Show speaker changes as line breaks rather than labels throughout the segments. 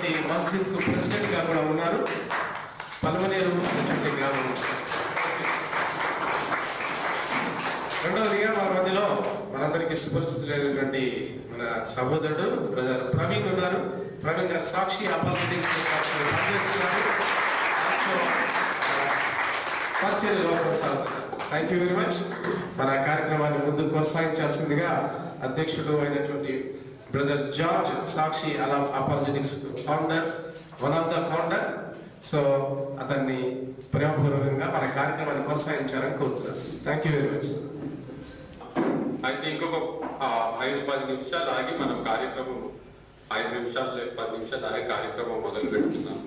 ఈ మస్జిద్ కు ప్రెసిడెంట్ గా కూడా ఉన్నారు పలమనేరు అనేటువంటి గ్రామం రెండవదిగా మా మధ్యలో మనందరికీ సుపరిచితులైనటువంటి మన సహోదరుడు బ్రదర్ ప్రవీణ్ ఉన్నారు ప్రవీణ్ గారు సాక్షి అపాలిటిక్స్ పనిచేస్తున్నారు సో పరిచర్యలో కొనసాగుతున్నారు థ్యాంక్ యూ వెరీ మచ్ మన కార్యక్రమాన్ని ముందు కొనసాగించాల్సిందిగా అధ్యక్షుడు అయినటువంటి బ్రదర్ జార్జ్ సాక్షి అలా apologetics founder one of the founder so అతన్ని ప్రేమపూర్వకంగా మన కార్యక్రమాన్ని కొనసాగించాలని కోరుతున్నాను థ్యాంక్ యూ వెరీ మచ్
అయితే ఇంకొక ఆ, ఐదు పది నిమిషాలు ఆగి మనం కార్యక్రమం ఐదు నిమిషాలు లేక పది నిమిషాలు ఆగి కార్యక్రమం మొదలు పెడుతున్నాం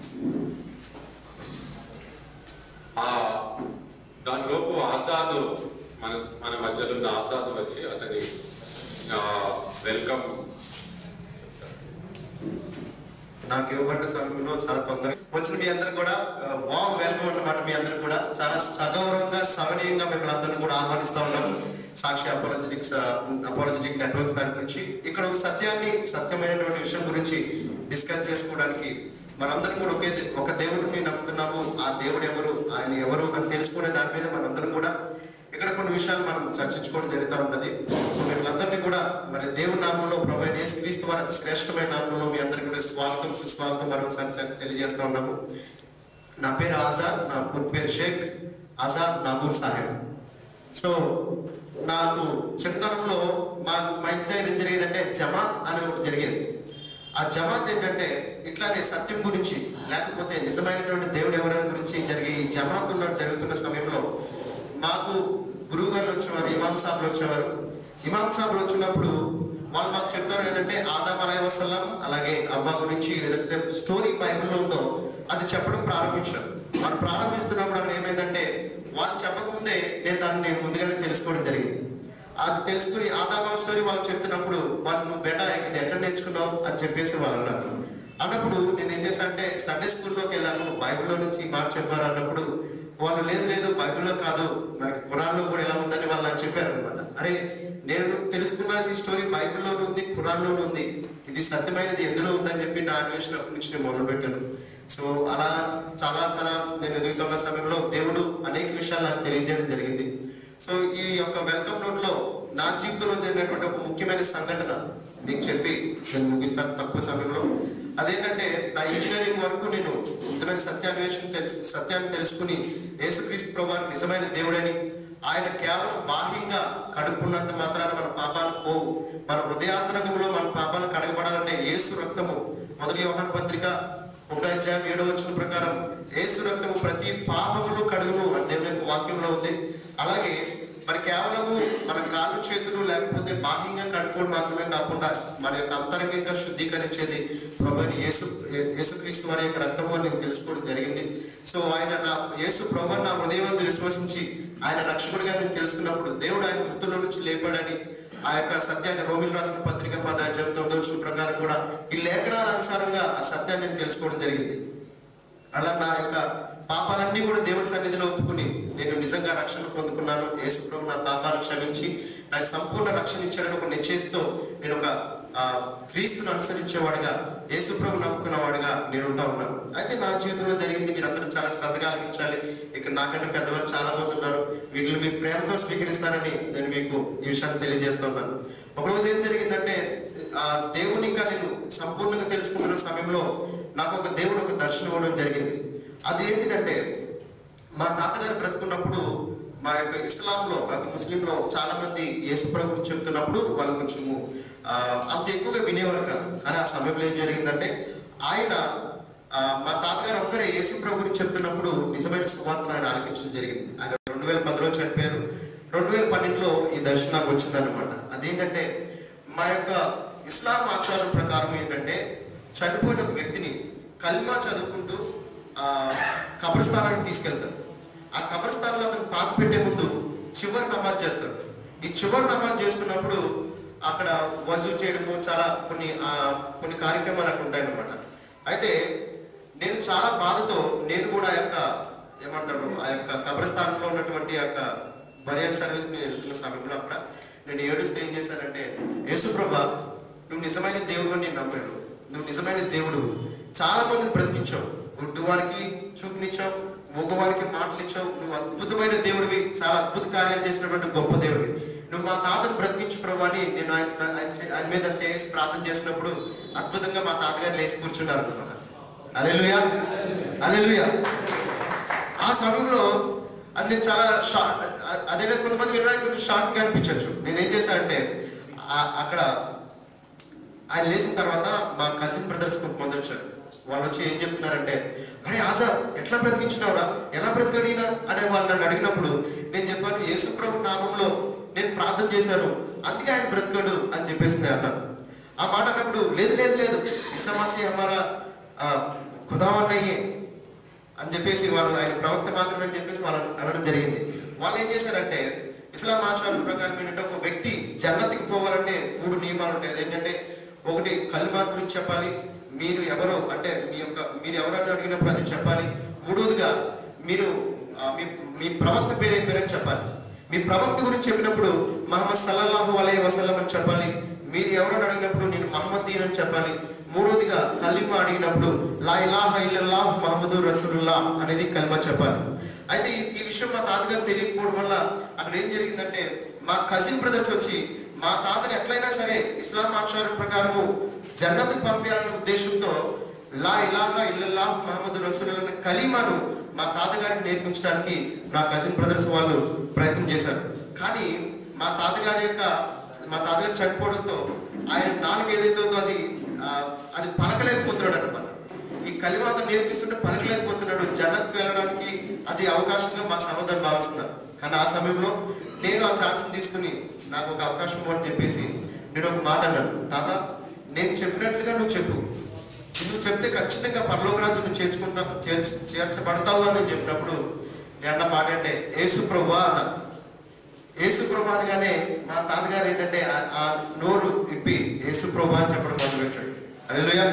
ఆ దానిలోపు ఆజాద్ మన మన మధ్యలో ఉన్న ఆజాద్ వచ్చి అతని వెల్కమ్
నాకు ఇవ్వబడిన సమయంలో చాలా తొందరగా వచ్చిన మీ అందరూ కూడా వామ్ వెల్కమ్ అన్నమాట మీ అందరూ కూడా చాలా సగౌరవంగా సవనీయంగా మిమ్మల్ని అందరూ కూడా ఆహ్వానిస్తా ఉన్నాం సాక్షి అపాలజెటిక్స్ అపాలజెటిక్ నెట్వర్క్స్ దాని గురించి ఇక్కడ ఒక సత్యాన్ని సత్యమైనటువంటి విషయం గురించి డిస్కస్ చేసుకోవడానికి మనందరం కూడా ఒకే దే- ఒక దేవుడిని నమ్ముతున్నాము ఆ దేవుడు ఎవరు ఆయన ఎవరు అని తెలుసుకునే దాని మీద మనందరం కూడా ఇక్కడ కొన్ని విషయాలు మనం చర్చించుకోవడం జరుగుతూ ఉంటది సో మిమ్మల్ని కూడా మరి దేవుని నామంలో ప్రభు అయిన యేసుక్రీస్తు వారి అతి శ్రేష్టమైన నామంలో మీ అందరికీ కూడా స్వాగతం సుస్వాగతం మరొకసారి చె- తెలియజేస్తా ఉన్నాము నా పేరు ఆజాద్ నా పూర్తి పేరు షేక్ ఆజాద్ నాగూర్ సాహెబ్ సో నాకు చిన్నతనంలో మా మా ఇంటి దగ్గర ఏం జరిగేదంటే జమా అని ఒకటి జరిగేది ఆ జమాత్ ఏంటంటే ఇట్లానే సత్యం గురించి లేకపోతే నిజమైనటువంటి దేవుడు ఎవరైనా గురించి జరిగే ఈ జమాత్ ఉన్న జరుగుతున్న సమయంలో మాకు గురువు గారు వచ్చేవారు ఇమాం సాబులు వచ్చేవారు ఇమాం సాబులు వచ్చినప్పుడు వాళ్ళు మాకు చెప్తారు ఏంటంటే ఆదాం అలై వసల్లం అలాగే అబ్బా గురించి ఏదైతే స్టోరీ బైబిల్లో ఉందో అది చెప్పడం ప్రారంభించారు వాళ్ళు ప్రారంభిస్తున్నప్పుడు అక్కడ ఏమైందంటే వాళ్ళు చెప్పకముందే నేను దాన్ని నేను ముందుగానే తెలుసుకోవడం జరిగింది అది తెలుసుకుని ఆదామా స్టోరీ వాళ్ళు చెప్తున్నప్పుడు వాళ్ళు నువ్వు బెటా ఇది ఎక్కడ నేర్చుకున్నావు అని చెప్పేసి వాళ్ళు అన్నారు అన్నప్పుడు నేను ఏం చేశాను అంటే సండే స్కూల్లోకి వెళ్ళాను బైబిల్లో నుంచి ఈ మాట చెప్పారు అన్నప్పుడు వాళ్ళు లేదు లేదు బైబిల్లో కాదు మనకి పురాణంలో కూడా ఎలా ఉందని వాళ్ళు నాకు చెప్పారు అనమాట అరే నేను తెలుసుకున్న ఈ స్టోరీ బైబిల్లోనూ ఉంది ఖురాన్లోనూ ఉంది ఇది సత్యమైనది ఎందులో ఉందని చెప్పి నా అన్వేషణ అప్పటి నుంచి నేను మొదలు పెట్టాను సో అలా చాలా చాలా నేను ఎదుగుతున్న సమయంలో దేవుడు అనేక విషయాలు నాకు తెలియజేయడం జరిగింది సో ఈ యొక్క వెల్కమ్ నోట్ లో నా జీవితంలో జరిగినటువంటి ఒక ముఖ్యమైన సంఘటన మీకు చెప్పి నేను ముగిస్తాను తక్కువ సమయంలో అదేంటంటే నా ఇంజనీరింగ్ వరకు నేను నిజమైన సత్యాన్వేషణ తెలుసు సత్యాన్ని తెలుసుకుని యేసుక్రీస్తు ప్రభువారు నిజమైన దేవుడని ఆయన కేవలం బాహ్యంగా కడుక్కున్నంత మాత్రాన మన పాపాలు పోవు మన హృదయాంతరంగంలో మన పాపాలు కడగబడాలంటే యేసు రక్తము మొదటి యోహాన పత్రిక ఒకటో అధ్యాయం ఏడో వచ్చిన ప్రకారం యేసు రక్తము ప్రతి పాపములు కడుగును అని దేవుని యొక్క వాక్యంలో ఉంది అలాగే మరి కేవలము మన కాళ్ళు చేతులు లేకపోతే బాహ్యంగా కడుక్కోవడం మాత్రమే కాకుండా మన యొక్క అంతరంగంగా శుద్ధీకరించేది ప్రభుని యేసు ఏ- యేసుక్రీస్తు వారి యొక్క రక్తము అని నేను తెలుసుకోవడం జరిగింది సో ఆయన నా యేసు ప్రభు నా హృదయం విశ్వసించి ఆయన రక్షకుడిగా నేను తెలుసుకున్నప్పుడు దేవుడు ఆయన మృతుల నుంచి లేపాడని ఆ యొక్క సత్యాన్ని రోమిల్ రాసిన పత్రిక పదార్థం తొమ్మిది వచ్చిన ప్రకారం కూడా ఈ లేఖనాల అనుసారంగా ఆ సత్యాన్ని నేను తెలుసుకోవడం జరిగింది అలా నా యొక్క పాపాలన్నీ కూడా దేవుడి సన్నిధిలో ఒప్పుకుని నేను నిజంగా రక్షణ పొందుకున్నాను యేసుప్రభు నా పాపాలు క్షమించి నాకు సంపూర్ణ రక్షణ ఇచ్చాడని ఒక నిశ్చయితతో నేను ఒక ఆ, క్రీస్తును అనుసరించేవాడిగా యేసుప్రభు నమ్ముకున్నవాడిగా నేను ఉంటా ఉన్నాను అయితే నా జీవితంలో జరిగింది మీరందరూ చాలా శ్రద్ధగా ఆలకించాలి ఇక్కడ నాకంటే పెద్దవారు చాలా మంది ఉన్నారు వీటిని మీరు ప్రేమతో స్వీకరిస్తారని నేను మీకు ఈ విషయాన్ని తెలియజేస్తున్నాను ఒకరోజు ఏం జరిగిందంటే ఆ దేవుని ఇంకా నేను సంపూర్ణంగా తెలుసుకుంటున్న సమయంలో నాకు ఒక దేవుడు ఒక దర్శనం ఇవ్వడం జరిగింది అది ఏంటిదంటే మా తాతగారు బ్రతుకున్నప్పుడు మా యొక్క ఇస్లాంలో కాక ముస్లింలో చాలా మంది యేసుప్రభు గురించి చెప్తున్నప్పుడు వాళ్ళు కొంచెము ఆ, అంత ఎక్కువగా వినేవారు కాదు కానీ ఆ సమయంలో ఏం జరిగిందంటే ఆయన ఆ, మా తాతగారు ఒక్కరే యేసుప్రభు గురించి చెప్తున్నప్పుడు నిజమైన సువార్తను ఆయన ఆలకించడం జరిగింది ఆయన రెండు వేల పదిలో చనిపోయారు రెండు వేల పన్నెండులో ఈ దర్శనం నాకు వచ్చిందన్నమాట అదేంటంటే మా యొక్క ఇస్లాం ఆచారం ప్రకారం ఏంటంటే చనిపోయిన ఒక వ్యక్తిని కల్మా చదువుకుంటూ ఆ కబ్రస్థానానికి తీసుకెళ్తారు ఆ కబ్రస్థానంలో అతను పాత పెట్టే ముందు చివరి నమాజ్ చేస్తాడు ఈ చివరి నమాజ్ చేస్తున్నప్పుడు అక్కడ వజూ చేయడము చాలా కొన్ని ఆ, కొన్ని కార్యక్రమాలు అక్కడ ఉంటాయన్నమాట అయితే నేను చాలా బాధతో నేను కూడా ఆ యొక్క ఏమంటారు ఆ యొక్క కబ్రస్థానంలో ఉన్నటువంటి ఆ యొక్క బరియల్ సర్వీస్ నేను వెళ్తున్న సమయంలో అక్కడ నేను ఏడుస్తూ ఏం చేశానంటే యేసుప్రభ నువ్వు నిజమైన దేవుడు అని నేను నమ్మాను నువ్వు నిజమైన దేవుడు చాలా మందిని బ్రతికించావు గుడ్డివారికి చూపునిచ్చావు మగవారికి మాటలు ఇచ్చావు నువ్వు అద్భుతమైన దేవుడివి చాలా అద్భుత కార్యాలు చేసినటువంటి గొప్ప దేవుడివి నువ్వు మా తాతను బ్రతికించు ప్రభు అని నేను ఆయన ఆయన చే- ఆయన మీద చేసి ప్రార్థన చేసినప్పుడు అద్భుతంగా మా తాతగారు లేచి కూర్చున్నారు అనుకున్నాను అలెలుయా అలెలుయా ఆ సమయంలో అది నేను చాలా షా అ- అదే కాదు కొంతమంది వినడానికి కొంచెం షాకింగ్ అనిపించవచ్చు నేను ఏం చేశానంటే ఆ- అక్కడ ఆయన లేచిన తర్వాత మా కజిన్ బ్రదర్స్ కొంతమంది వచ్చారు వాళ్ళు వచ్చి ఏం చెప్తున్నారంటే అరే ఆశా ఎట్లా బ్రతికించినావురా ఎలా బ్రతికడినా అనే వాళ్ళు నన్ను అడిగినప్పుడు నేను చెప్పాను యేసు ప్రభు నామంలో నేను ప్రార్థన చేశాను అందుకే ఆయన బ్రతికాడు అని చెప్పేసి నేను అన్నాను ఆ మాట అన్నప్పుడు లేదు లేదు లేదు ఇసమాసి హమారా ఖుదావన్నయ్యే అని చెప్పేసి వాళ్ళు ఆయన ప్రవక్త మాత్రమే అని చెప్పేసి వాళ్ళు అనడం జరిగింది వాళ్ళు ఏం చేశారంటే ఇస్లాం ఆచారం ప్రకారం ఏంటంటే ఒక వ్యక్తి జన్నతికి పోవాలంటే మూడు నియమాలు ఉంటాయి అదేంటంటే ఒకటి కల్మా గురించి చెప్పాలి మీరు ఎవరో అంటే మీ యొక్క మీరు ఎవరని అడిగినప్పుడు అది చెప్పాలి మూడోదిగా మీరు ఆ, మీ మీ ప్రవక్త పేరు ఏం పేరని చెప్పాలి మీ ప్రవక్త గురించి చెప్పినప్పుడు మహమ్మద్ సల్లల్లాహు అలై వసల్లం అని చెప్పాలి మీరు ఎవరని అడిగినప్పుడు నేను మహమ్మద్ దీన్ అని చెప్పాలి మూడోదిగా కల్మా అడిగినప్పుడు లా ఇలాహ ఇల్లల్లాహ్ మహమ్మదు రసూలుల్లా అనేది కల్మా చెప్పాలి అయితే ఈ- ఈ విషయం మా తాతగారు తెలియకపోవడం వల్ల అక్కడ ఏం జరిగిందంటే మా కజిన్ బ్రదర్స్ వచ్చి మా తాతని ఎట్లయినా సరే ఇస్లాం ఆచారం ప్రకారము జన్నత్ పంపించాలనే ఉద్దేశంతో లా ఇలాహ ఇల్లల్లాహ్ మహమ్మద్ రసూలుల్లా కలీమాను మా తాతగారికి నేర్పించడానికి నా కజిన్ బ్రదర్స్ వాళ్ళు ప్రయత్నం చేశారు కానీ మా తాతగారి యొక్క మా తాతగారు చనిపోవడంతో ఆయన నాలుగు ఏదైతే ఉందో అది ఆ, అది పలకలేకపోతున్నాడు అనమాట ఈ కలిమాత నేర్పిస్తుంటే పలకలేకపోతున్నాడు జన్నత్కి వెళ్ళడానికి అది అవకాశంగా మా సహోదరు భావిస్తున్నారు కానీ ఆ సమయంలో నేను ఆ ఛాన్స్ తీసుకుని నాకు ఒక అవకాశం ఇవ్వని చెప్పేసి నేను ఒక మాట అన్నాను తాత నేను చెప్పినట్లుగా నువ్వు చెప్పు నువ్వు చెప్తే ఖచ్చితంగా పరలోకరాజు నువ్వు చేర్చుకుంటా చేర్చు చేర్చబడతావు అని చెప్పినప్పుడు నేను అన్న మాట అంటే యేసు ప్రభా అన్న యేసు ప్రభా అనగానే మా తాతగారు ఏంటంటే ఆ- ఆ నోరు ఇప్పి యేసు ప్రభా అని చెప్పడం మొదలుపెట్టాడు అలెలుయా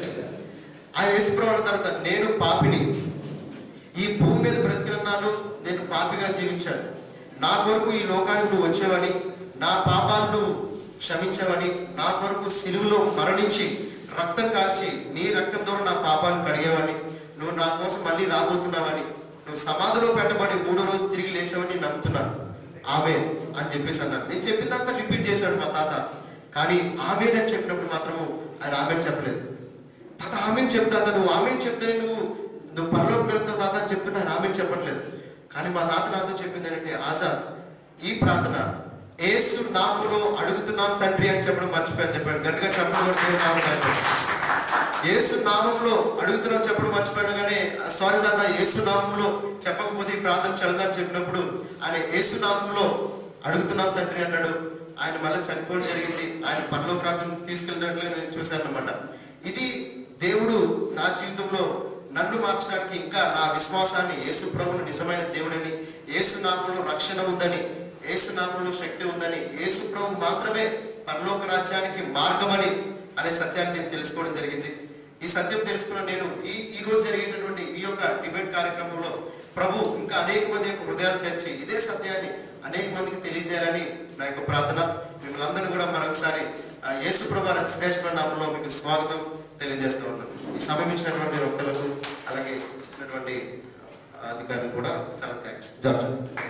ఆయన యేసు ప్రభు అన్న తర్వాత నేను పాపిని ఈ భూమి మీద బ్రతికినాను నేను పాపిగా జీవించాను నా కొరకు ఈ లోకానికి నువ్వు వచ్చావని నా పాపాలను నువ్వు క్షమించావని నా కొరకు సిలువలో మరణించి రక్తం కాల్చి నీ రక్తం ద్వారా నా పాపాలను కడిగేవని నువ్వు నా కోసం మళ్ళీ రాబోతున్నావని నువ్వు సమాధిలో పెట్టబడి మూడో రోజు తిరిగి లేచావని నమ్ముతున్నాను ఆమె అని చెప్పేసి అన్నాను నేను చెప్పిందంతా రిపీట్ చేశాడు మా తాత కానీ ఆమె అని చెప్పినప్పుడు మాత్రము ఆయన ఆమె చెప్పలేదు తాత ఆమె చెప్తా నువ్వు ఆమె చెప్తే నువ్వు నువ్వు పరలోకి వెళ్తావు తాత అని చెప్తున్నా ఆమె చెప్పట్లేదు కానీ మా తాత నాతో చెప్పింది ఏంటంటే ఆజాద్ ఈ ప్రార్థన ఏసు నామములో అడుగుతున్నాం తండ్రి అని చెప్పడం మర్చిపోయాను చెప్పాడు గట్టిగా చెప్పడం ఏసు నామంలో అడుగుతున్నాం చెప్పడం మర్చిపోయాను కానీ సారీ తాత ఏసు నామంలో చెప్పకపోతే ఈ ప్రార్థన చల్లదని చెప్పినప్పుడు ఆయన ఏసు నామంలో అడుగుతున్నాం తండ్రి అన్నాడు ఆయన మళ్ళీ చనిపోవడం జరిగింది ఆయన పరలోక రాజ్యం తీసుకెళ్ళినట్లు నేను చూశాను అనమాట ఇది దేవుడు నా జీవితంలో నన్ను మార్చడానికి ఇంకా నా విశ్వాసాన్ని యేసు ప్రభువు నిజమైన దేవుడని యేసు నామంలో రక్షణ ఉందని యేసు నామంలో శక్తి ఉందని యేసు ప్రభు మాత్రమే పరలోక రాజ్యానికి మార్గమని అనే సత్యాన్ని నేను తెలుసుకోవడం జరిగింది ఈ సత్యం తెలుసుకున్న నేను ఈ ఈ రోజు జరిగేటటువంటి ఈ యొక్క డిబేట్ కార్యక్రమంలో ప్రభు ఇంకా అనేక మంది యొక్క హృదయాలు తెరిచి ఇదే సత్యాన్ని అనేక మందికి తెలియజేయాలని నా యొక్క ప్రార్థన మిమ్మల్ని అందరినీ కూడా మరొకసారి ఆ, యేసు ప్రభు శ్రేష్ఠ నామంలో మీకు స్వాగతం తెలియజేస్తూ ఉన్నాను ఈ సమయం ఇచ్చినటువంటి వ్యక్తులకు అలాగే ఇచ్చినటువంటి అధికారులు కూడా చాలా థ్యాంక్స్ జార్జ్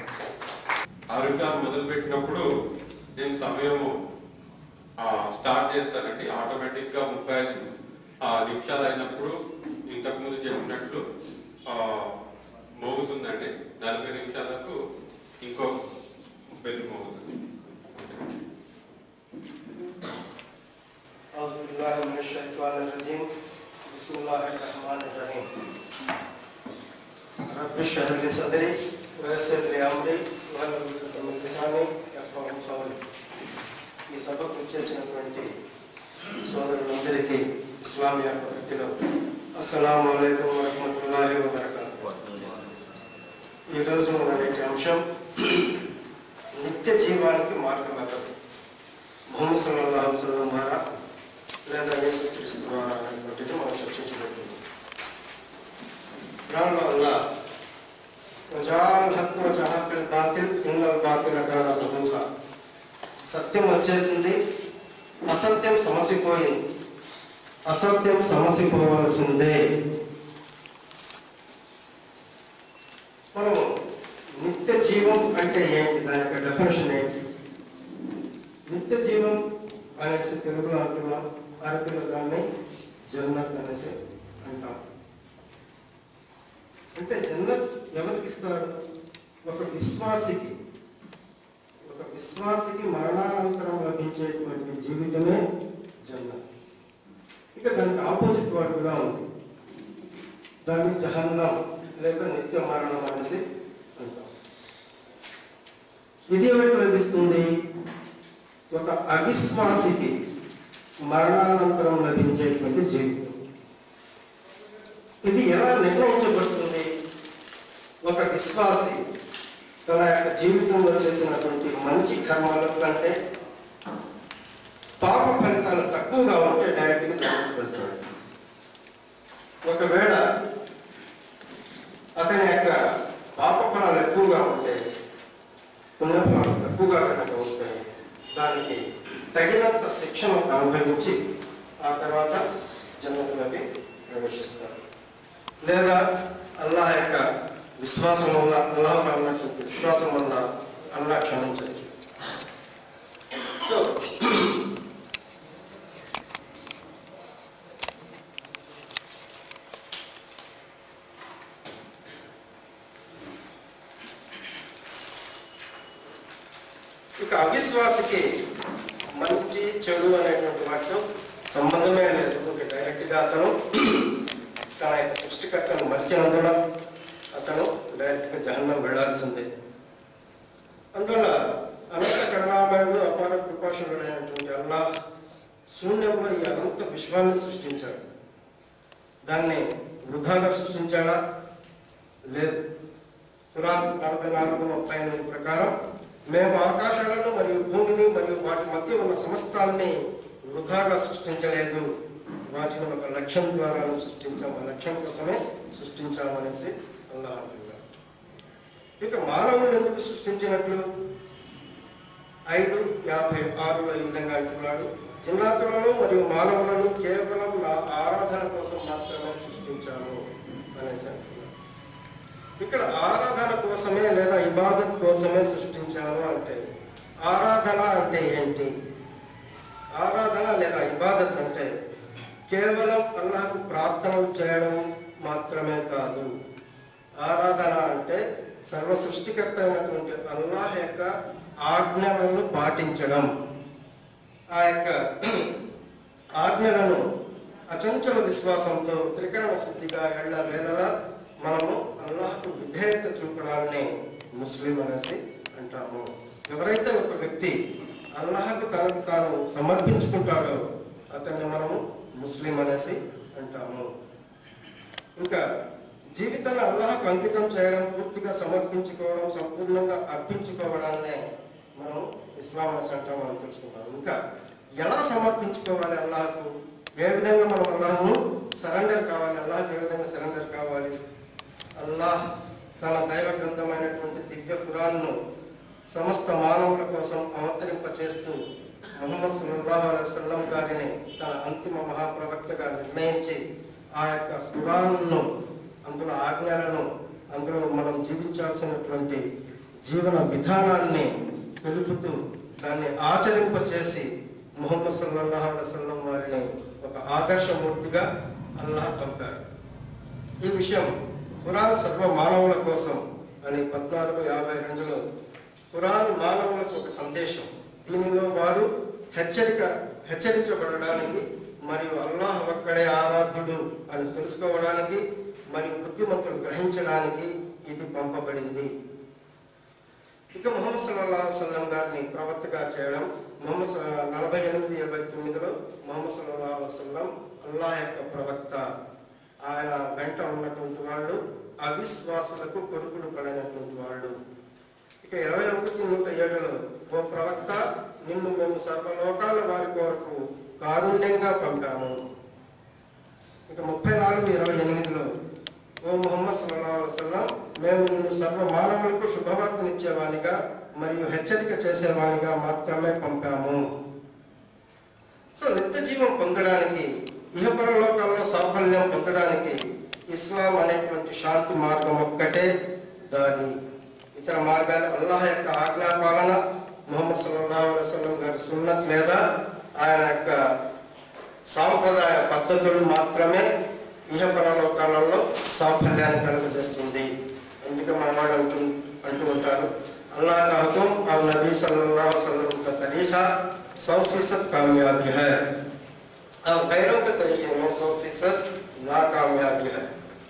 ఆరోగ్యాలు మొదలు పెట్టినప్పుడు నేను సమయం స్టార్ట్ చేస్తానండి ఆటోమేటిక్ గా ముప్పై ఐదు ఆ, నిమిషాలు అయినప్పుడు ఇంతకు ముందు చెప్పినట్లు ఆ, మోగుతుందండి నలభై నిమిషాలకు ఇంకో బెల్ మోగుతుంది
أعوذ بالله من الشيطان الرجيم بسم الله الرحمن الرحيم رب اشرح لي صدري ويسر لي أمري واحلل عقدة من لساني يفقهوا قولي ఈ సభకు వచ్చేసినటువంటి సోదరులందరికీ ఇస్లామియా పద్ధతిలో అస్సలం అయికం వరహమతుల్లాహి వబర్కాతు ఈరోజు మన నేటి అంశం నిత్య జీవానికి మార్గం ఎక్కదు ముహమ్మద్ సల్లల్లాహు అలైహి వసల్లం ద్వారా లేదా యేసుక్రీస్తు ద్వారా అనేటువంటిది మనం చర్చించబడుతుంది ప్రాణ వల్ల వజాల్ హక్కు వజాహకుల్ బాతిల్ ఇన్నల్ బాతిల్ కాన సహూహ సత్యం వచ్చేసింది అసత్యం సమసిపోయింది అసత్యం సమసిపోవలసిందే మనము నిత్య జీవం అంటే ఏంటి దాని యొక్క డెఫినేషన్ ఏంటి నిత్య జీవం అనేసి తెలుగులో అంటున్నాం అరబీలో దాన్ని జన్నత్ అనేసి అంటాం అంటే జన్నత్ ఎవరికి ఇస్తారు ఒక విశ్వాసికి ఒక విశ్వాసికి మరణానంతరం లభించేటువంటి జీవితమే జన్నత్ ఇక దానికి ఆపోజిట్ వర్డ్ కూడా ఉంది దాన్ని జహన్నం లేక నిత్య మరణం అనేసి అంటాం ఇది ఎవరికి లభిస్తుంది ఒక అవిశ్వాసికి మరణానంతరం లభించేటువంటి జీవితం ఇది ఎలా నిర్ణయించబడుతుంది ఒక విశ్వాసి తన యొక్క జీవితంలో చేసినటువంటి మంచి కర్మల కంటే పాప ఫలితాలు తక్కువగా ఉంటే డైరెక్ట్గా జరుగుతుంది ఒకవేళ అతని యొక్క పాప ఫలాలు ఎక్కువగా ఉంటే పుణ్యఫలాలు తక్కువగా కనుక ఉంటాయి దానికి తగినంత శిక్షను అనుభవించి ఆ తర్వాత జన్మతులకి ప్రవేశిస్తారు లేదా అల్లాహ్ యొక్క విశ్వాసం వల్ల అల్లాహ్ ఉన్నటువంటి విశ్వాసం వల్ల అల్లాహ్ క్షమించవచ్చు సో ఇక అవిశ్వాసికి మంచి చెడు అనేటువంటి వాటితో సంబంధమే లేదు ఒక డైరెక్ట్గా అతను తన యొక్క సృష్టికర్తను మరిచినందున అతను డైరెక్ట్గా జహన్నం వెళ్ళాల్సిందే అందువల్ల అనంత కరుణామయుడు అపార కృపాశుడైనటువంటి అల్లా శూన్యంలో ఈ అనంత విశ్వాన్ని సృష్టించాడు దాన్ని వృధాగా సృష్టించాడా లేదు ఖురాన్ నలభై నాలుగు ముప్పై ఎనిమిది ప్రకారం మేము ఆకాశాలను మరియు భూమిని మరియు వాటి మధ్య ఉన్న సమస్తాన్ని వృధాగా సృష్టించలేదు వాటిని ఒక లక్ష్యం ద్వారా సృష్టించాము ఆ లక్ష్యం కోసమే సృష్టించామనేసి అల్లా అంటున్నాడు ఇక మానవుని ఎందుకు సృష్టించినట్లు ఐదు యాభై ఆరులో ఈ విధంగా అంటున్నాడు చిన్నాతులను మరియు మానవులను కేవలం నా ఆరాధన కోసం మాత్రమే సృష్టించాను అనేసి అంటున్నాడు ఇక్కడ ఆరాధన కోసమే లేదా ఇబాదత్ కోసమే సృష్టించాను అంటే ఆరాధన అంటే ఏంటి ఆరాధన లేదా ఇబాదత్ అంటే కేవలం అల్లాహకు ప్రార్థనలు చేయడం మాత్రమే కాదు ఆరాధన అంటే సర్వ సృష్టికర్త అయినటువంటి అల్లాహ్ యొక్క ఆజ్ఞలను పాటించడం ఆ యొక్క ఆజ్ఞలను అచంచల విశ్వాసంతో త్రికరణ శుద్ధిగా ఎళ్ళ వేళలా మనము అల్లాహకు విధేయత చూపడాన్ని ముస్లిం అనేసి అంటాము ఎవరైతే ఒక వ్యక్తి అల్లాహకు తనకు తాను సమర్పించుకుంటాడో అతన్ని మనము ముస్లిం అనేసి అంటాము ఇంకా జీవితాన్ని అల్లాహకు అంకితం చేయడం పూర్తిగా సమర్పించుకోవడం సంపూర్ణంగా అర్పించుకోవడాన్నే మనం ఇస్లాం అనేసి అంటాం మనం తెలుసుకున్నాం ఇంకా ఎలా సమర్పించుకోవాలి అల్లాహకు ఏ విధంగా మనం అల్లాహను సరెండర్ కావాలి అల్లాహకు ఏ విధంగా సరెండర్ కావాలి అల్లాహ్ తన దైవ గ్రంథమైనటువంటి దివ్య ఖురాన్ను సమస్త మానవుల కోసం అవతరింప చేస్తూ ముహమ్మద్ సల్లల్లాహు అలైహి వసల్లం గారిని తన అంతిమ మహాప్రవక్తగా నిర్ణయించి ఆ యొక్క ఖురాన్ను అందులో ఆజ్ఞలను అందులో మనం జీవించాల్సినటువంటి జీవన విధానాన్ని తెలుపుతూ దాన్ని ఆచరింప చేసి ముహమ్మద్ సల్లల్లాహు అలైహి వసల్లం వారిని ఒక ఆదర్శమూర్తిగా అల్లాహ్ పంపారు ఈ విషయం ఖురాన్ సర్వ మానవుల కోసం అని పద్నాలుగు యాభై రెండులో ఖురాన్ మానవులకు ఒక సందేశం దీనిలో వారు హెచ్చరిక హెచ్చరించబడడానికి మరియు అల్లాహ్ ఒక్కడే ఆరాధ్యుడు అని తెలుసుకోవడానికి మరియు బుద్ధిమంతులు గ్రహించడానికి ఇది పంపబడింది ఇక ముహమ్మద్ సల్లల్లాహు అలైహి వసల్లం గారిని ప్రవక్తగా చేయడం ముహమ్మద్ స- నలభై ఎనిమిది ఇరవై తొమ్మిదిలో ముహమ్మద్ సల్లల్లాహు అలైహి వసల్లం అల్లాహ్ యొక్క ప్రవక్త ఆయన వెంట ఉన్నటువంటి వాళ్ళు అవిశ్వాసులకు కొరుకుడు పడినటువంటి వాళ్ళు ఇక ఇరవై ఒకటి నూట ఏడులో ఓ ప్రవక్త నిన్ను మేము సర్వలోకాల వారి కొరకు కారుణ్యంగా పంపాము ఇక ముప్పై నాలుగు ఇరవై ఎనిమిదిలో ఓ ముహమ్మద్ సల్లల్లాహు అలైహి వసల్లం మేము నిన్ను సర్వ మానవులకు శుభవార్తనిచ్చేవానిగా మరియు హెచ్చరిక చేసేవానిగా మాత్రమే పంపాము సో నిత్య జీవం పొందడానికి ఇహపర లోకాల్లో సాఫల్యం పొందడానికి ఇస్లాం అనేటువంటి శాంతి మార్గం ఒక్కటే దారి ఇతర మార్గాలు అల్లాహ్ యొక్క ఆజ్ఞాపాలన ముహమ్మద్ సల్లల్లాహు అలైహి వసల్లం గారి సున్నత్ లేదా ఆయన యొక్క సాంప్రదాయ పద్ధతులు మాత్రమే ఇహపర లోకాలలో సాఫల్యాన్ని కలుగజేస్తుంది అందుకే మన వాడు అంటూ అంటూ ఉంటారు అల్లాహ్ का हुक्म और नबी सल्लल्लाहु अलैहि वसल्लम का तरीका सौ फीसद कामयाबी है और गैरों के तरीके में सौ फीसद नाकामयाबी है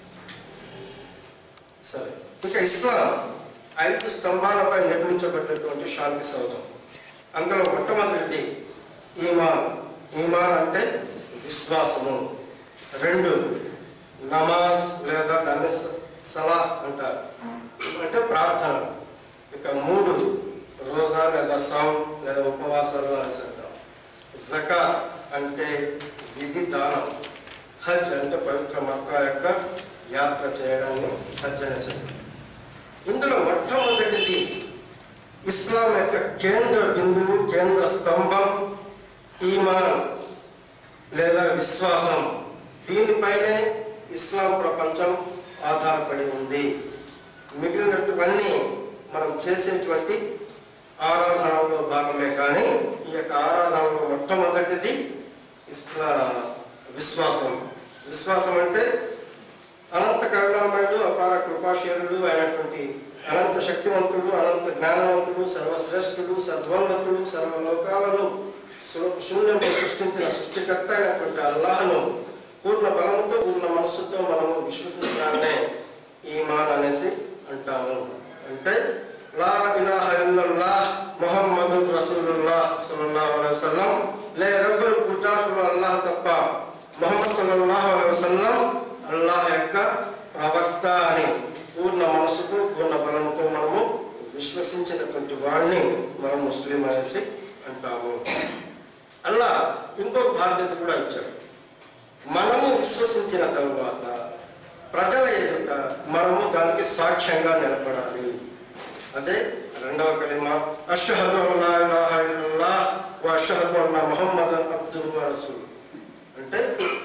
సరే ఇక ఇస్లాం ఐదు స్తంభాలపై నిర్మించబడినటువంటి శాంతి సౌధం అందులో మొట్టమొదటిది ఈమాన్ ఈమాన్ అంటే విశ్వాసము రెండు నమాజ్ లేదా దాన్ని స- సలా అంటారు అంటే ప్రార్థన ఇక మూడు రోజా లేదా సాం లేదా ఉపవాసాలు అని చెప్తాం జకా అంటే విధి దానం హజ్ అంటే పవిత్ర మక్కా యొక్క యాత్ర చేయడాన్ని హజ్ అని చెప్తాం ఇందులో మొట్టమొదటిది ఇస్లాం యొక్క కేంద్ర బిందువు కేంద్ర స్తంభం ఈమాన్ లేదా విశ్వాసం దీనిపైనే ఇస్లాం ప్రపంచం ఆధారపడి ఉంది మిగిలినటువన్నీ మనం చేసేటువంటి ఆరాధనలో భాగమే కానీ ఈ యొక్క ఆరాధనలో మొట్టమొదటిది ఇస్లా విశ్వాసం విశ్వాసం అంటే అనంత కరుణామయుడు అపార కృపాశీలుడు అయినటువంటి అనంత శక్తివంతుడు అనంత జ్ఞానవంతుడు సర్వశ్రేష్ఠుడు సర్వోన్నతుడు సర్వలోకాలను శూ- శూన్యంలో సృష్టించిన సృష్టికర్త అయినటువంటి అల్లాహను పూర్ణ బలముతో పూర్ణ మనస్సుతో మనము విశ్వసించాలనే ఈమాన్ అనేసి అంటాము అంటే లా ఇలాహ ఇల్లల్లాహ్ మొహమ్మదు రసూలుల్లాహ్ సల్లల్లాహు అలైహి వసల్లం లే రబ్బుల్ పూజార్హులు అల్లాహ్ తప్ప మొహమ్మద్ సల్లల్లాహు అలైహి వసల్లం అల్లాహ్ యొక్క ప్రవక్త అని పూర్ణ మనసుతో పూర్ణ బలంతో మనము విశ్వసించినటువంటి వాడిని మనం ముస్లిం అనేసి అంటాము అల్లా ఇంకొక బాధ్యత కూడా ఇచ్చాడు మనము విశ్వసించిన తరువాత ప్రజల ఎదుట మనము దానికి సాక్ష్యంగా నిలబడాలి అదే రెండవ కలిమ అషహదు అల్లా ఇలాహ ఇల్లల్లాహ్ వ అషహదు అన్న ముహమ్మదన్ అబ్దుల్ రసూల్ అంటే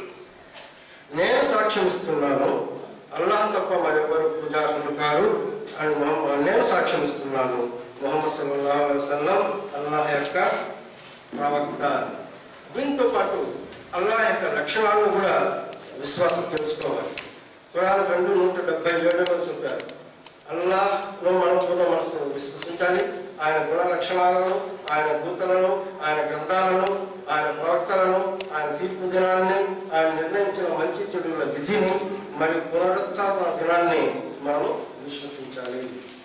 నేను సాక్ష్యం ఇస్తున్నాను అల్లాహ్ తప్ప మరెవరు పూజారులు కారు అని మొహమ్మద్ నేను సాక్ష్యం ఇస్తున్నాను మొహమ్మద్ సల్లల్లాహు అలైహి వసల్లం అల్లాహ్ యొక్క ప్రవక్త అని. దీంతో పాటు అల్లాహ్ యొక్క లక్షణాలను కూడా విశ్వాసం తెలుసుకోవాలి ఖురాన్ రెండు నూట డెబ్బై ఏడులో చెప్పారు అల్లాహ్ను మనం పూర్ణ మనసును విశ్వసించాలి ఆయన గుణ లక్షణాలను ఆయన దూతలను ఆయన గ్రంథాలను ఆయన ప్రవక్తలను ఆయన తీర్పు దినాన్ని ఆయన నిర్ణయించిన మంచి చెడుల విధిని మరియు పునరుత్థాపన దినాన్ని మనం విశ్వసించాలి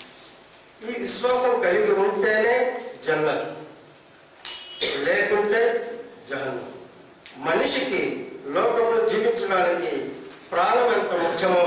ఈ విశ్వాసం కలిగి ఉంటేనే జన్నత్ లేకుంటే జహన్నం మనిషికి లోకంలో జీవించడానికి ప్రాణం ఎంత ముఖ్యమో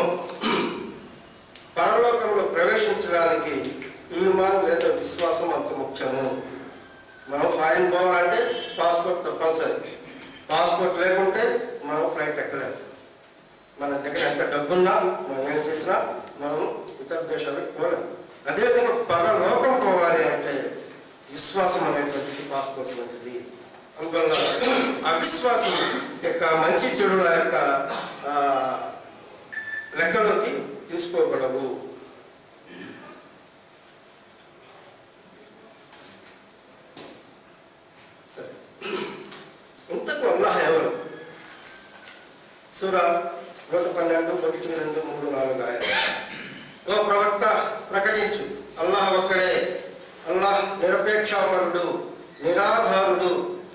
పరలోకంలో ప్రవేశించడానికి ఈమాన్ లేదా విశ్వాసం అంత ముఖ్యము మనం ఫారిన్ పోవాలంటే పాస్పోర్ట్ తప్పనిసరి పాస్పోర్ట్ లేకుంటే మనం ఫ్లైట్ ఎక్కలేము మన దగ్గర ఎంత డబ్బున్నా మనం ఏం చేసినా మనం ఇతర దేశాలకు పోలేము అదేవిధంగా పరలోకం పోవాలి అంటే విశ్వాసం అనేటువంటిది పాస్పోర్ట్ వంటిది అందువల్ల అవిశ్వాసం యొక్క మంచి చెడుల యొక్క ఆ, లెక్కలోకి తీసుకోగలవు సరే ఇంతకు అల్లాహ్ ఎవరు సూర నూట పన్నెండు ఒకటి రెండు మూడు నాలుగు ఆయన ఓ ప్రవక్త ప్రకటించు అల్లాహ్ ఒక్కడే అల్లాహ్ నిరపేక్షాపరుడు నిరాధారుడు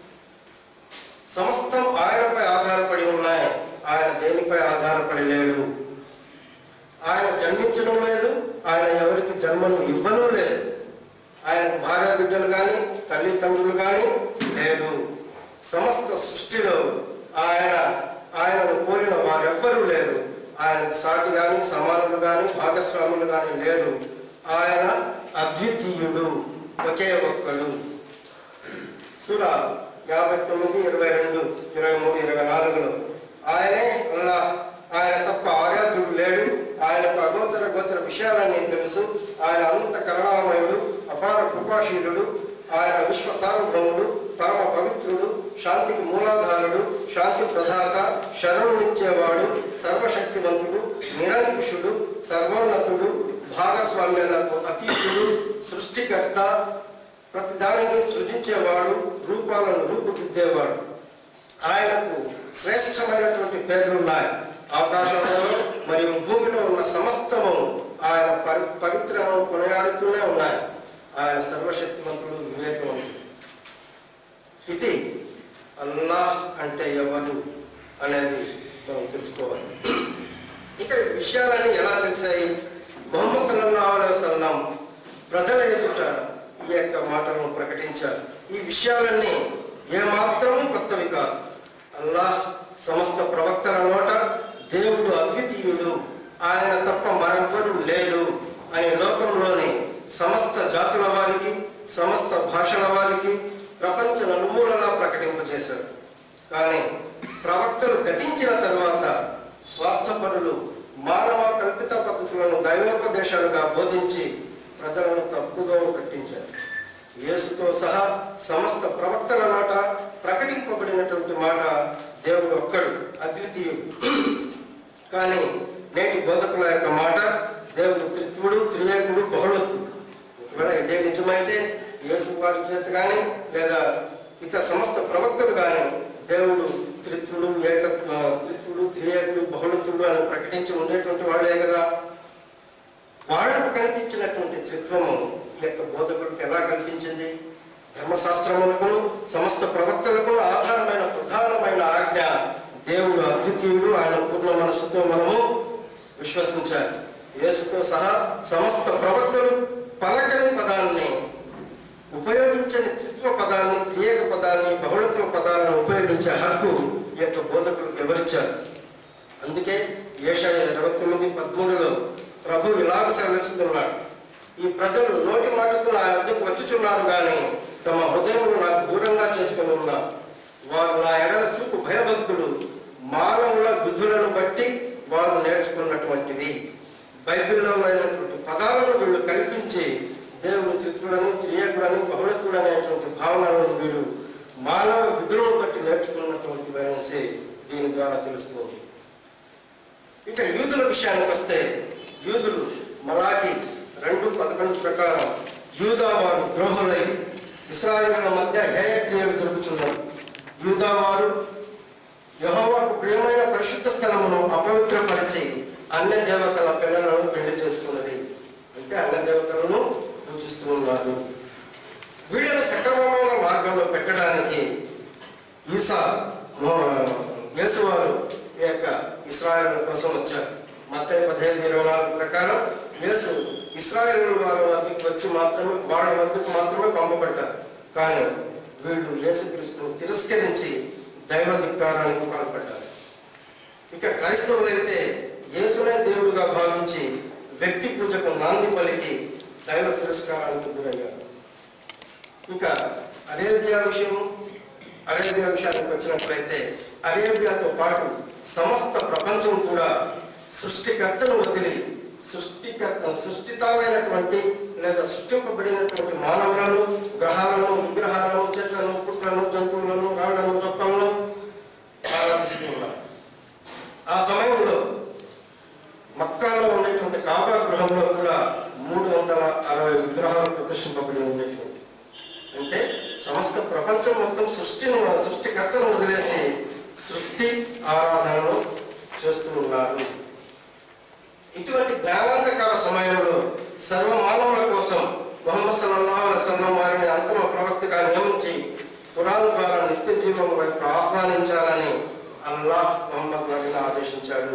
సమస్తం ఆయనపై ఆధారపడి ఉన్నాయి ఆయన దేనిపై ఆధారపడి లేడు ఆయన జన్మించడం లేదు ఆయన ఎవరికి జన్మను ఇవ్వను లేదు ఆయన భార్య బిడ్డలు కానీ తల్లిదండ్రులు కానీ లేరు సమస్త సృష్టిలో ఆయన ఆయనను పోలిన వారెవ్వరూ లేరు ఆయనకు సాటి కానీ సమానులు కానీ భాగస్వాములు కానీ లేరు ఆయన అద్వితీయుడు ఒకే ఒక్కడు సూర యాభై తొమ్మిది ఇరవై రెండు ఇరవై మూడు ఇరవై నాలుగులో ఆయనే అల్లా ఆయన తప్ప ఆరాధ్యుడు లేడు ఆయనకు అగోచర గోచర విషయాలన్నీ తెలుసు ఆయన అనంత కరుణామయుడు అపార కృపాశీలుడు ఆయన విశ్వ సార్వభౌముడు పరమ పవిత్రుడు శాంతికి మూలాధారుడు శాంతి ప్రదాత శరణునిచ్చేవాడు సర్వశక్తివంతుడు నిరంకుశుడు సర్వోన్నతుడు భాగస్వామ్యాలకు అతీతుడు సృష్టికర్త ప్రతి దానిని సృజించేవాడు రూపాలను రూపుదిద్దేవాడు ఆయనకు శ్రేష్టమైనటువంటి పేర్లు ఉన్నాయి ఆకాశంలో మరియు భూమిలో ఉన్న సమస్తము ఆయన పరి పవిత్రను కొనియాడుతూనే ఉన్నాయి ఆయన సర్వశక్తివంతుడు వివేకవంతుడు ఇది అల్లాహ్ అంటే ఎవరు అనేది మనం తెలుసుకోవాలి ఇక ఈ విషయాలన్నీ ఎలా తెలిసాయి మొహమ్మద్ సల్లల్లాహు అలైహి వసల్లం ప్రజల ఎదుట ఈ యొక్క మాటలను ప్రకటించారు ఈ విషయాలన్నీ ఏమాత్రము కొత్తవి కాదు అల్లాహ్ సమస్త ప్రవక్తల నోట దేవుడు అద్వితీయుడు ఆయన తప్ప మరెవ్వరూ లేరు అని లోకంలోని సమస్త జాతుల వారికి సమస్త భాషల వారికి ప్రపంచ నలుమూలలా ప్రకటింపజేశాడు కానీ ప్రవక్తలు గతించిన తరువాత స్వార్థపరులు మానవ కల్పిత పద్ధతులను దైవోపదేశాలుగా బోధించి ప్రజలను తప్పుదోవ పట్టించారు యేసుతో సహా సమస్త ప్రవక్తల మాట ప్రకటింపబడినటువంటి మాట దేవుడు ఒక్కడు అద్వితీయుడు కానీ నేటి బోధకుల యొక్క మాట దేవుడు త్రిత్వుడు త్రియేకుడు బహుళత్వుడు ఒకవేళ ఇదే నిజమైతే యేసు వారి చేత కానీ లేదా ఇతర సమస్త ప్రవక్తలు కానీ దేవుడు త్రిత్వుడు ఏక త్రిత్వుడు త్రియేకుడు బహుళత్వుడు అని ప్రకటించి ఉండేటువంటి వాళ్ళే కదా వాళ్ళకు కనిపించినటువంటి త్రిత్వము ఈ యొక్క బోధకుడికి ఎలా కనిపించింది ధర్మశాస్త్రములకు సమస్త ప్రవక్తలకు ఆధారమైన ప్రధానమైన ఆజ్ఞ దేవుడు అద్వితీయుడు ఆయన పూర్ణ మనస్సుతో మనము విశ్వసించాలి యేసుతో సహా సమస్త ప్రవక్తలు పలకని పదాన్ని ఉపయోగించని త్రిత్వ పదాన్ని త్రియేక పదాన్ని బహుళత్వ పదాలను ఉపయోగించే హక్కు ఈ యొక్క బోధకులకు ఎవరిచ్చారు అందుకే ఏషయ ఇరవై తొమ్మిది పదమూడులో ప్రభు ఇలాగ సెలవిస్తున్నాడు ఈ ప్రజలు నోటి మాటతో నా వద్దకు వచ్చుచున్నారు కానీ తమ హృదయములు నాకు దూరంగా చేసుకుని ఉన్నారు వారు నా ఎడల చూపు భయభక్తుడు మానవుల విధులను బట్టి వారు నేర్చుకున్నటువంటిది బైబిల్లో ఉన్నటువంటి పదాలను వీళ్ళు కల్పించి దేవుడు త్రిత్వుడని త్రియేకుడని బహుళత్వుడు అనేటువంటి భావనలను వీరు మానవ విధులను బట్టి నేర్చుకున్నటువంటివి అనేసి దీని ద్వారా తెలుస్తుంది ఇక యూదుల విషయానికి వస్తే యూదులు మలాకి రెండు పదకొండు ప్రకారం యూదా వారు ద్రోహులై ఇస్రాయేళ్ల మధ్య హేయ క్రియలు జరుగుతున్నారు యూదా వారు యెహోవాకు ప్రియమైన పరిశుద్ధ స్థలమును అపవిత్రపరిచి అన్య దేవతల పిల్లలను పెళ్లి చేసుకున్నది అంటే అన్య దేవతలను పూజిస్తూ ఉన్నారు వీళ్ళను సక్రమమైన మార్గంలో పెట్టడానికి ఈసా మో- యేసువారు ఈ యొక్క ఇస్రాయేల్ కోసం వచ్చారు మత్తయి పదిహేను ఇరవై నాలుగు ప్రకారం యేసు ఇస్రాయేల్ వారి వద్దకు వచ్చి మాత్రమే వాళ్ళ వద్దకు మాత్రమే పంపబడ్డారు కానీ వీళ్ళు యేసుక్రీస్తును తిరస్కరించి దైవ ధిక్కారానికి పాల్పడ్డారు ఇక క్రైస్తవులైతే యేసునే దేవుడుగా భావించి వ్యక్తి పూజకు నాంది పలికి దైవ తిరస్కారానికి గురయ్యారు ఇక అరేబియా విషయం అరేబియా విషయానికి వచ్చినట్లయితే అరేబియాతో పాటు సమస్త ప్రపంచం కూడా సృష్టికర్తను వదిలి సృష్టికర్త సృష్టితాలైనటువంటి లేదా సృష్టింపబడినటువంటి మానవులను గ్రహాలను విగ్రహాలను చెట్లను పుట్లను జంతువులను రాళ్లను రప్పలను ఆరాధిస్తూ ఉన్నారు ఆ సమయంలో మక్కాలో ఉండేటువంటి కాబా గృహంలో కూడా మూడు వందల అరవై విగ్రహాలు ప్రదర్శింపబడి ఉండేటువంటి అంటే సమస్త ప్రపంచం మొత్తం సృష్టిని సృష్టికర్తను వదిలేసి సృష్టి ఆరాధనను చేస్తూ ఉన్నారు ఇటువంటి జ్ఞానాంధకార సమయంలో సర్వ మానవుల కోసం మొహమ్మద్ సల్లల్లాహు అలైహి వసల్లం వారిని అంతమ ప్రవక్తగా నియమించి ఖురాన్ ద్వారా నిత్య జీవం వైపు ఆహ్వానించాలని అల్లాహ్ మొహమ్మద్ వారిని ఆదేశించాడు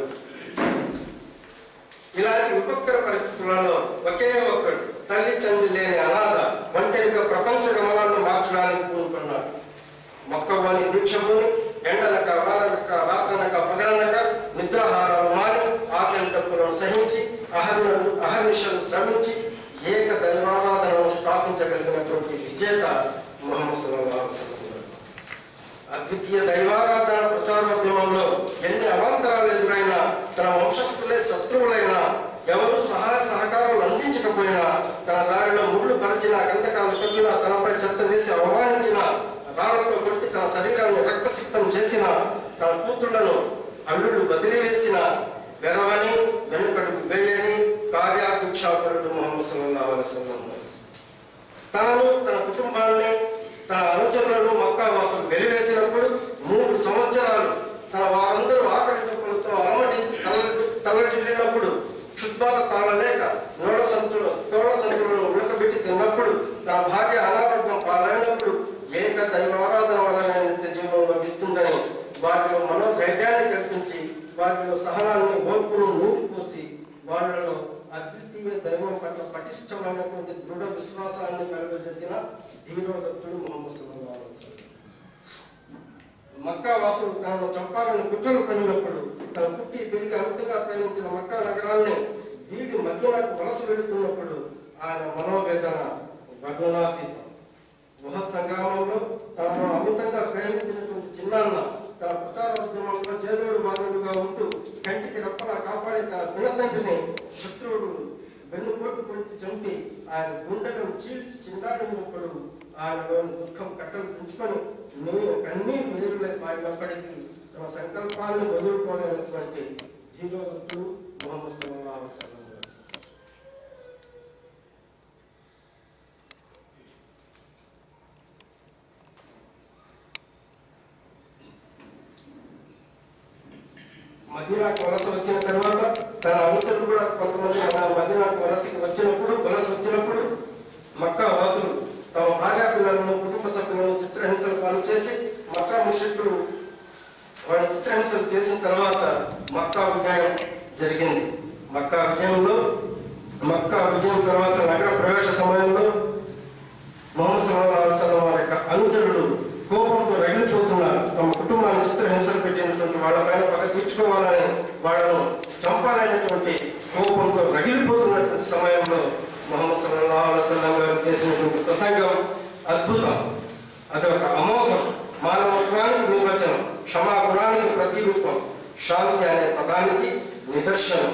ఇలాంటి విపత్కర పరిస్థితులలో ఒకే ఒక్కడు తల్లి తండ్రి లేని అనాథ ఒంటరిగా ప్రపంచ గమనాలను మార్చడానికి పూనుకున్నాడు మొక్కవని దీక్షముని ఎండనక వాననక రాత్రనక పగలనక నిద్రాహారాలు మాని ఆకలి తప్పులను సహించి అహర్నలు అహర్నిశలు శ్రమించి ఏక దైవారాధనను స్థాపించగలిగినటువంటి విజేత ముహమ్మద్ సల్లల్లాహు అలైహి వసల్లం అద్వితీయ దైవారాధన ప్రచారోద్యమంలో ఎన్ని అవాంతరాలు ఎదురైనా తన వంశస్థులే శత్రువులైనా ఎవరు సహాయ సహకారాలు అందించకపోయినా తన దారిలో ముళ్ళు పరిచిన గంటకాలు తవ్వినా తనపై చెత్త వేసి అవమానించిన రాళ్లతో కొట్టి తన శరీరాన్ని రక్తసిక్తం చేసిన తన కూతుళ్లను అల్లుళ్ళు వదిలివేసిన వెరవని వెనుకడుగు వేయని కార్యాధ్యక్షాపరుడు మొహమ్మద్ సల్లల్లాహు అలైహి వసల్లం తనను తన కుటుంబాన్ని తన అనుచరులను మక్కా వాసులు వెలివేసినప్పుడు మూడు సంవత్సరాలు తన వారందరూ ఆకలి దుఃఖలతో అలమటించి తల తలటిల్లినప్పుడు క్షుద్బాధ తాళలేక నోడ సంతులు తోడ సంతులను ఉడకబెట్టి తిన్నప్పుడు తన భార్య అనారోగ్యం పాలైనప్పుడు ఏక దైవారాధన వలన నిత్య జీవనం లభిస్తుందని వారిలో మనోధైర్యాన్ని కల్పించి వారిలో సహనాన్ని ఓర్పును నూటిపోసి వాళ్ళను అద్వితీయ దైవం పట్ల పటిష్టమైనటువంటి దృఢ విశ్వాసాన్ని కలుగజేసిన ధీరోదత్తుడు మొహమ్మద్ సల్లల్లాహు అలైహి వసల్లం. మక్కా వాసులు తనను చంపాలని కుట్రలు పనినప్పుడు తన పుట్టి పెరిగి అంతగా ప్రేమించిన మక్కా నగరాన్ని వీడి మదీనాకు వలస వెళుతున్నప్పుడు ఆయన మనోవేదన వర్ణనాతీతం బృహత్ సంగ్రామంలో తనను అమితంగా ప్రేమించినటువంటి చిన్నాన్న తన ప్రచార ఉద్యమంలో చేదోడు బాధుడుగా ఉంటూ కంటికి రెప్పలా కాపాడే తన పినతండ్రిని శత్రువుడు వెన్నుపోటు పొడిచి చంపి ఆయన గుండెలను చీల్చి చిందాడినప్పుడు ఆయనలోని దుఃఖం కట్టలు తెంచుకొని నేను కన్నీరు నీరులై పారినప్పటికీ తమ సంకల్పాన్ని వదులుకోలేనటువంటి జీవోత్తుడు మొహమ్మద్ సల్లల్లాహు అలైహి వసల్లం. మదీనాకు వలస వచ్చిన తర్వాత తన అనుచరులు కూడా కొంతమంది మన మదీనాకు వలసకి వచ్చినప్పుడు వలస వచ్చినప్పుడు మక్కా వాసులు తమ భార్య పిల్లలను కుటుంబ సభ్యులను చిత్రహింసలు పాలు చేసి మక్కా ముషిక్కులు వాడి చిత్రహింసలు చేసిన తర్వాత మక్కా విజయం జరిగింది మక్కా విజయంలో మక్కా విజయం తర్వాత నగర ప్రవేశ సమయంలో మొహమ్మద్ సల్లల్లాహు అలైహి వసల్లం వారి యొక్క అనుచరులు కోపంతో రగిలిపోతున్నారు తమ కుటుంబాన్ని చిత్రహింసలు పెట్టినటువంటి వాళ్ళపైన పగ తీర్చుకోవాలని వాళ్ళను చంపాలనేటువంటి కోపంతో రగిలిపోతున్నటువంటి సమయంలో మొహమ్మద్ సల్లల్లాహు అలైహి వసల్లం గారు చేసినటువంటి ప్రసంగం అద్భుతం అది ఒక అమోఘం మానవత్వానికి నిర్వచనం క్షమాగుణానికి ప్రతిరూపం శాంతి అనే పదానికి నిదర్శనం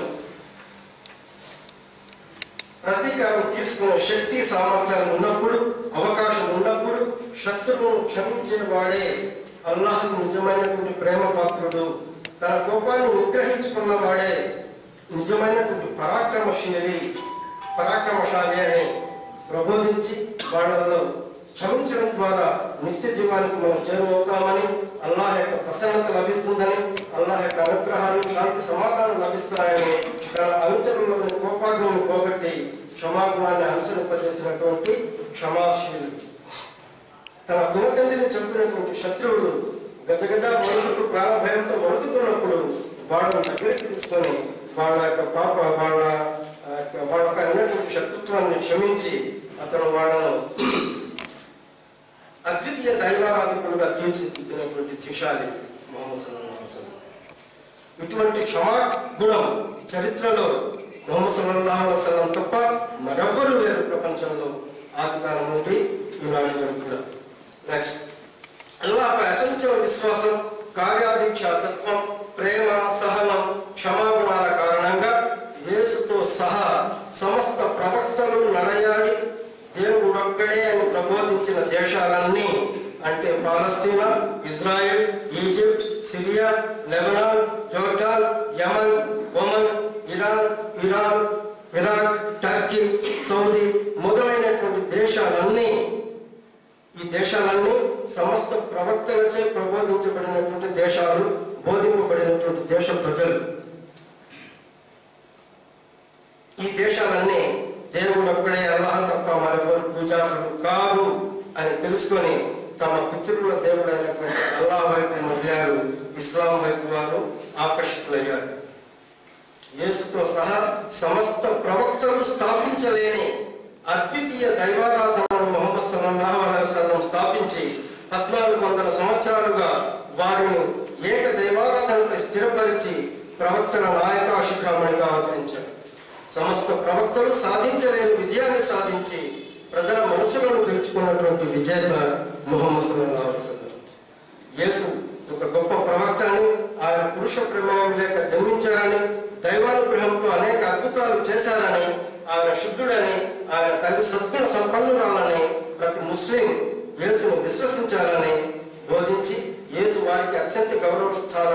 ప్రతీకారం తీసుకునే శక్తి సామర్థ్యాలు ఉన్నప్పుడు అవకాశం ఉన్నప్పుడు శత్రువును క్షమించే వాడే అల్లాహకు నిజమైనటువంటి ప్రేమ పాత్రుడు తన కోపాన్ని నిగ్రహించుకున్న వాడే నిజమైనటువంటి పరాక్రమశీలి పరాక్రమశాలి అని ప్రబోధించి వాళ్ళలో క్షమించడం ద్వారా నిత్య జీవానికి మనం చేరువవుతామని అల్లాహ్ యొక్క ప్రసన్నత లభిస్తుందని అల్లాహ్ యొక్క అనుగ్రహాలు శాంతి సమాధానం లభిస్తాయని తన అనుచరులను కోపాగ్ని పోగొట్టి క్షమాగుణాన్ని అనుసరింపజేసినటువంటి క్షమాశీలు తన పినతండ్రిని చంపినటువంటి శత్రువులు గజగజ వణుకుతూ ప్రాణభయంతో వణుకుతున్నప్పుడు వాళ్ళని దగ్గరికి తీసుకొని వాళ్ళ యొక్క పాప వాళ్ళ ఆ యొక్క వాళ్ళపై ఉన్నటువంటి శత్రుత్వాన్ని క్షమించి అతను వాళ్ళను అద్వితీయ దైవారాధకులుగా తీర్చిదిద్దినటువంటి దిశాలి మొహమ్మద్ సల్లల్లాహు అలైహి వసల్లం ఇటువంటి క్షమా గుణం చరిత్రలో మొహమ్మద్ సల్లల్లాహు అలైహి వసల్లం తప్ప మరెవ్వరూ లేరు ప్రపంచంలో ఆది కాలం నుండి ఈనాటి వరకు కూడా నెక్స్ట్ అల్లాహపై అచంచల విశ్వాసం కార్యాధీక్ష తత్వం ప్రేమ సహనం క్షమాగుణాల కారణంగా యేసుతో సహా సమస్త ప్రవక్తలు నడయాడి దేవుడొక్కడే అని ప్రబోధించిన దేశాలన్నీ అంటే Palestine Israel Egypt Syria Lebanon Jordan Yemen Oman Iran Iran Iraq Turkey Saudi మొదలైనటువంటి దేశాలన్నీ ఈ దేశాలన్నీ సమస్త ప్రవక్తలచే ప్రబోధించబడినటువంటి దేశాలు బోధింపబడినటువంటి దేశ ప్రజలు ఈ దేశాలన్నీ దేవుడు ఒక్కడే అల్లాహ్ తప్ప మరెవరు పూజారులు కాదు అని తెలుసుకొని తమ పితృల దేవుడైనటువంటి అల్లాహ్ వైపు మొదలారు ఇస్లాం వైపు వారు ఆకర్షితులయ్యారు యేసుతో సహా సమస్త ప్రవక్తలు స్థాపించలేని అద్వితీయ దైవారాధనను మొహమ్మద్ సల్లల్లాహు అలైహి వసల్లం స్థాపించి పద్నాలుగు వందల సంవత్సరాలుగా వారిని ఏక దైవారాధనపై స్థిరపరిచి ప్రవక్తల నాయక శిఖామణిగా అవతరించాడు సమస్త ప్రవక్తలు సాధించలేని విజయాన్ని సాధించి ప్రజల మనసులను గెలుచుకున్నటువంటి విజేత ముహమ్మద్ సల్లల్లాహు అలైహి వసల్లం యేసు ఒక గొప్ప ప్రవక్త అని ఆయన పురుష ప్రమేయం లేక జన్మించారని దైవానుగ్రహంతో అనేక అద్భుతాలు చేశారని ఆయన శుద్ధుడని ఆయన తల్లి సద్గుణ సంపన్నురాలని ప్రతి ముస్లిం యేసును విశ్వసించాలని బోధించి యేసు వారికి అత్యంత గౌరవ స్థానం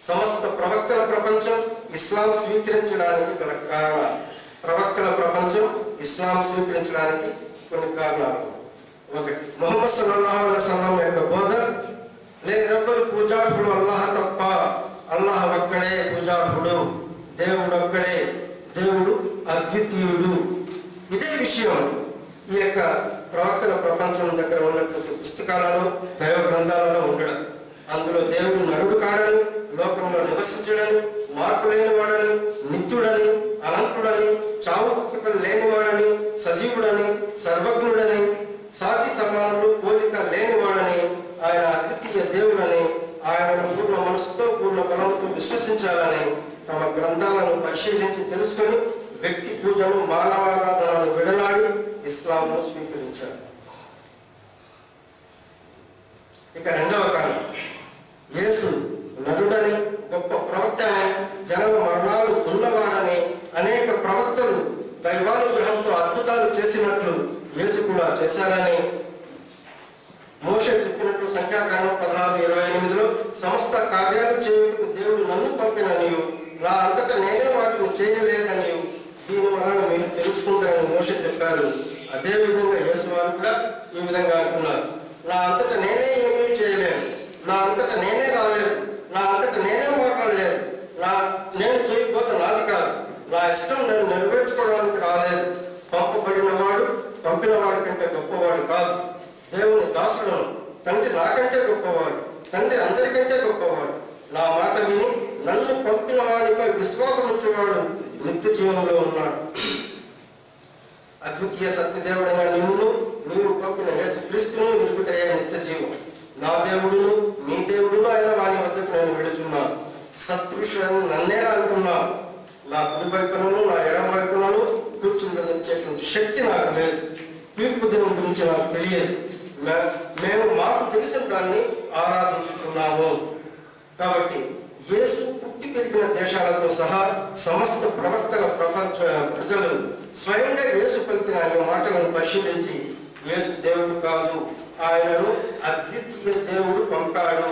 సమస్త ప్రవక్తల ప్రపంచం ఇస్లాం స్వీకరించడానికి గల కారణాలు ప్రవక్తల ప్రపంచం ఇస్లాం స్వీకరించడానికి కొన్ని కారణాలు ఒకటి మొహమ్మద్ సల్లల్లాహు అలైహి వసల్లం యొక్క బోధ లేనెవ్వరు పూజార్హుడు అల్లాహ్ తప్ప అల్లాహ్ ఒక్కడే పూజార్హుడు దేవుడు ఒక్కడే దేవుడు అద్వితీయుడు ఇదే విషయం ఈ యొక్క ప్రవక్తల ప్రపంచం దగ్గర ఉన్నటువంటి పుస్తకాలలో దైవ గ్రంథాలలో ఉండడం అందులో దేవుడు నరుడు కాడని లోకంలో నివసించడని మార్పు లేనివాడని నిత్యుడని అనంతుడని చావు పుట్టుకలు లేనివాడని సజీవుడని సర్వజ్ఞుడని సాటి సమానుడు పోలిక లేనివాడని ఆయన అద్వితీయ దేవుడని ఆయనను పూర్ణ మనసుతో పూర్ణ బలంతో విశ్వసించాలని తమ గ్రంథాలను పరిశీలించి తెలుసుకొని వ్యక్తి పూజను మానవారాధనను విడనాడి ఇస్లాంను స్వీకరించారు ఇక రెండవ కారణం యేసు నరుడని గొప్ప ప్రవక్త అని జనమ మరణాలు ఉన్నవాడని అనేక ప్రవక్తలు దైవానుగ్రహంతో అద్భుతాలు చేసినట్లు యేసు కూడా చేశారని మోష చెప్పినట్లు సంఖ్యాకాండం పదహారు ఇరవై ఎనిమిదిలో సమస్త కార్యాలు చేయుటకు దేవుడు నన్ను పంపిన నీవు నా అంతటా నేనే వాటిని చేయలేదని దీని వలన మీరు తెలుసుకుంటారని మోష చెప్పారు అదే విధంగా యేసు వారు కూడా ఈ విధంగా అంటున్నారు నా అంతటా నేనే ఏమీ చేయలేను నా అంతటా నేనే రాలేదు నా అంతటా నేనే మాట్లాడలేదు నా నేను చేయకపోతే నాది కాదు నా ఇష్టం నేను నెరవేర్చుకోవడానికి రాలేదు పంపబడిన వాడు పంపిన వాడి కంటే గొప్పవాడు కాదు దేవుని దాసులను తండ్రి నాకంటే గొప్పవాడు తండ్రి అందరికంటే గొప్పవాడు నా మాట విని నన్ను పంపిన వాడిపై విశ్వాసం ఉంచేవాడు నిత్య జీవంలో ఉన్నాడు అద్వితీయ సత్యదేవుడైన నిన్ను నీవు పంపిన యేసు క్రీస్తును నిలుపుటయ్యే నిత్య జీవం నా దేవుడును మీ దేవుడును ఆయన వాని వద్దకు నేను వెళుచున్నాను సత్పురుషులను నన్నే అంటున్నాను నా కుడి వైపులను నా ఎడమ వైపులను కూర్చుండనిచ్చేటువంటి శక్తి నాకు లేదు తీర్పు దినం గురించి నాకు తెలియదు మే- మేము మాకు తెలిసిన దాన్ని ఆరాధించుతున్నాము కాబట్టి యేసు పుట్టి పెరిగిన దేశాలతో సహా సమస్త ప్రవక్తల ప్రపంచ ప్రజలు స్వయంగా యేసు పలికిన ఈ మాటలను పరిశీలించి యేసు దేవుడు కాదు ఆయనను అద్వితీయ దేవుడు పంపాడు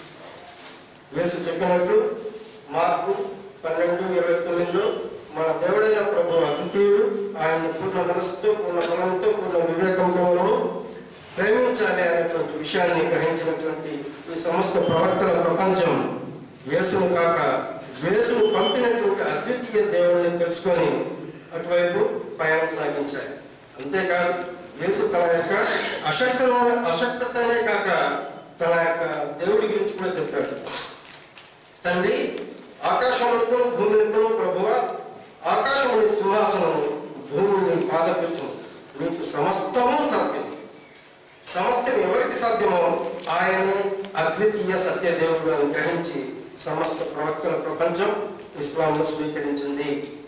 యేసు చెప్పినట్టు మార్పు పన్నెండు ఇరవై తొమ్మిదిలో మన దేవుడైన ప్రభు అద్వితీయుడు ఆయన్ని పూర్ణ మనసుతో పూర్ణ బలంతో పూర్ణ వివేకంతోనూ ప్రేమించాలి అనేటువంటి విషయాన్ని గ్రహించినటువంటి ఈ సమస్త ప్రవక్తల ప్రపంచం యేసును కాక యేసును పంపినటువంటి అద్వితీయ దేవుడిని తెలుసుకొని అటువైపు పయనం సాగించాలి అంతేకాదు యేసు తన యొక్క అశక్తను అశక్తతనే కాక తన యొక్క దేవుడి గురించి కూడా చెప్పాడు తండ్రి ఆకాశములకు భూమినికును ప్రభువ ఆకాశముని సింహాసనము భూమిని పాదపెట్టును నీకు సమస్తము సాధ్యం సమస్తం ఎవరికి సాధ్యమో ఆయనే అద్వితీయ సత్యదేవుడు అని గ్రహించి సమస్త ప్రవక్తల ప్రపంచం ఇస్లాంను స్వీకరించింది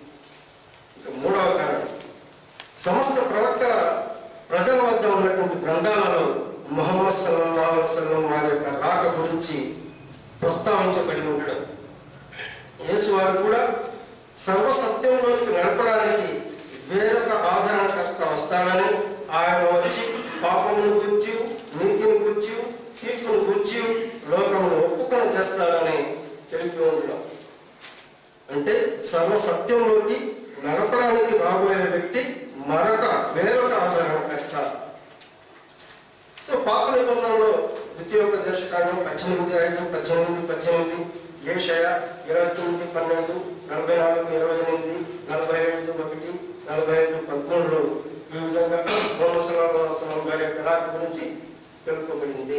ఇక మూడవ కారణం సమస్త ప్రవక్తల ప్రజల వద్ద ఉన్నటువంటి గ్రంథాలలో ముహమ్మద్ సల్లల్లాహు అలైహి వసల్లం వారి యొక్క రాక గురించి ప్రస్తావించబడి ఉండడం యేసు వారు కూడా సర్వసత్యంలోకి నడపడానికి వేరొక ఆధారణకర్త వస్తాడని ఆయన వచ్చి పాపమును గుర్చి నీతిని గుర్చి తీర్పును గుర్చి లోకమును ఒప్పుకొని చేస్తాడని తెలిపి ఉండడం అంటే సర్వసత్యంలోకి నడపడానికి రాబోయే వ్యక్తి మరొక వేరొక ఆధారణకర్త సో పాత నిబంధనలో ద్వితీయోపదేశ కాండం పద్దెనిమిది ఐదు పద్దెనిమిది పద్దెనిమిది ఏషయ ఇరవై తొమ్మిది పన్నెండు నలభై నాలుగు ఇరవై ఎనిమిది నలభై ఐదు ఒకటి నలభై ఐదు పదమూడులో ఈ విధంగా హోమసలం గారి యొక్క రాక గురించి తెలుపబడింది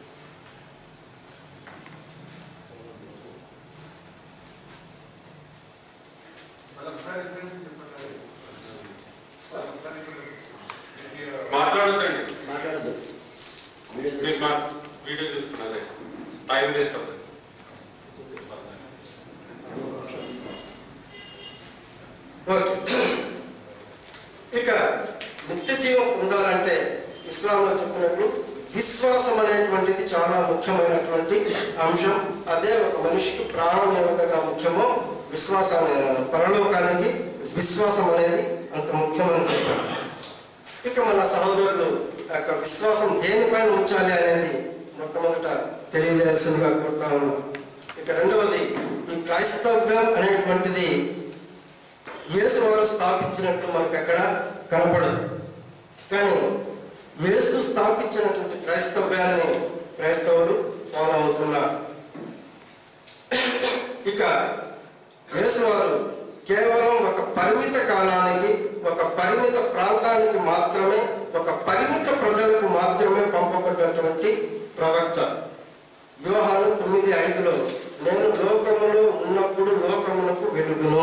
మాట్లాడొద్దండి
మాట్లాడదు
మీరు మా వీడియో చూసుకున్నారే టైం వేస్ట్ అవుతుంది
ఓకే ఇక నిత్య జీవం పొందాలంటే ఇస్లాంలో చెప్పినట్లు విశ్వాసం అనేటువంటిది చాలా ముఖ్యమైనటువంటి అంశం అదే ఒక మనిషికి ప్రాణం ఏ విధంగా ముఖ్యమో విశ్వాసాన్ని పరలోకానికి విశ్వాసం అనేది అంత ముఖ్యమని చెప్పారు ఇక మన సహోదరులు యొక్క విశ్వాసం దేనిపైన ఉంచాలి అనేది మొట్టమొదట తెలియజేయాల్సిందిగా కోరుతా ఉన్నాం ఇక ఇక రెండవది ఈ క్రైస్తవ్యం అనేటువంటిది యేసు వారు స్థాపించినట్టు మనకు ఎక్కడ కనపడదు కానీ యేసు స్థాపించినటువంటి క్రైస్తవ్యాన్ని క్రైస్తవులు ఫాలో అవుతున్నారు ఇక యేసు వారు కేవలం ఒక పరిమిత కాలానికి ఒక పరిమిత ప్రాంతానికి మాత్రమే ఒక పరిమిత ప్రజలకు మాత్రమే పంపబడ్డటువంటి ప్రవక్త యోహాను తొమ్మిది ఐదులో నేను లోకములో ఉన్నప్పుడు లోకమునకు వెలుగును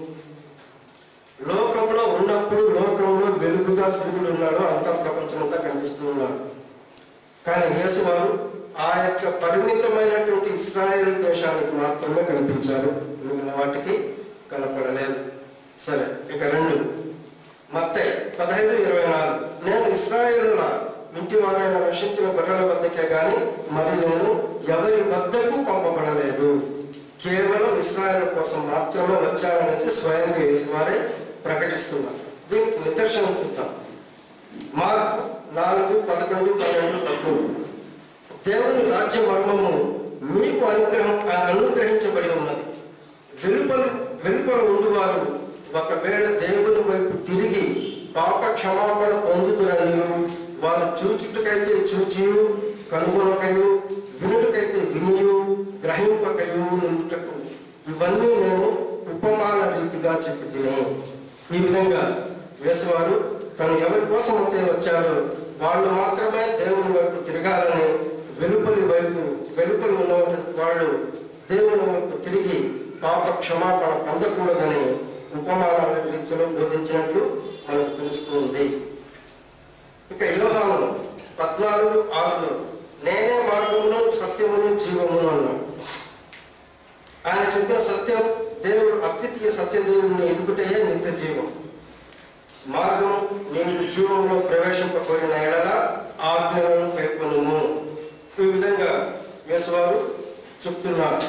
లోకంలో ఉన్నప్పుడు లోకంలో వెలుగుగా సూర్యుడు ఉన్నాడు అంతా ప్రపంచమంతా కనిపిస్తూ ఉన్నాడు కానీ యేసు వారు ఆ యొక్క పరిమితమైనటువంటి ఇస్రాయేల్ దేశానికి మాత్రమే కనిపించారు మిగిలిన వాటికి కనపడలేదు సరే ఇక రెండు మత్తయి పదహైదు ఇరవై నాలుగు నేను ఇస్రాయేలుల ఇంటి వారైన నశించిన గొర్రెల వద్దకే గాని మరి నేను ఎవరి వద్దకు పంపబడలేదు కేవలం ఇస్రాయేల్ కోసం మాత్రమే వచ్చాననేసి స్వయంగా యేసువారే ప్రకటిస్తున్నారు దీనికి నిదర్శనం చూద్దాం మార్కు నాలుగు పదకొండు పన్నెండు పదమూడు దేవుని రాజ్య మర్మము మీకు అనుగ్రహం అనుగ్రహించబడి ఉన్నది వెలుపల వెలుపల ఉండువారు ఒకవేళ దేవుని వైపు తిరిగి పాప క్షమాపణ పొందుతురని వారు చూచుటకైతే చూచియు కనుగొనకయు వినుటకైతే వినియు గ్రహింపకయు నుండుటకు ఇవన్నీ నేను ఉపమాన రీతిగా చెప్పి తిని ఈ విధంగా యేసువారు తను ఎవరి కోసం అయితే వచ్చారో వాళ్ళు మాత్రమే దేవుని వైపు తిరగాలని వెలుపలి వైపు వెలుపలి ఉన్నటువంటి వాళ్ళు దేవుని వైపు తిరిగి పాప క్షమాపణ పొందకూడదని ఉపమానాల రీతిలో బోధించినట్లు మనకు తెలుస్తుంది ఇక యోహాను పద్నాలుగు ఆరులో నేనే మార్గమును సత్యమును జీవమును అన్నాడు ఆయన చెప్పిన సత్యం దేవుడు అద్వితీయ సత్యదేవుని ఎదుగుటయే నిత్య జీవం మార్గం నేను జీవంలో ప్రవేశింపకోరిన ఎడల ఆజ్ఞలను కైకొనుము ఈ విధంగా యేసువారు చెప్తున్నారు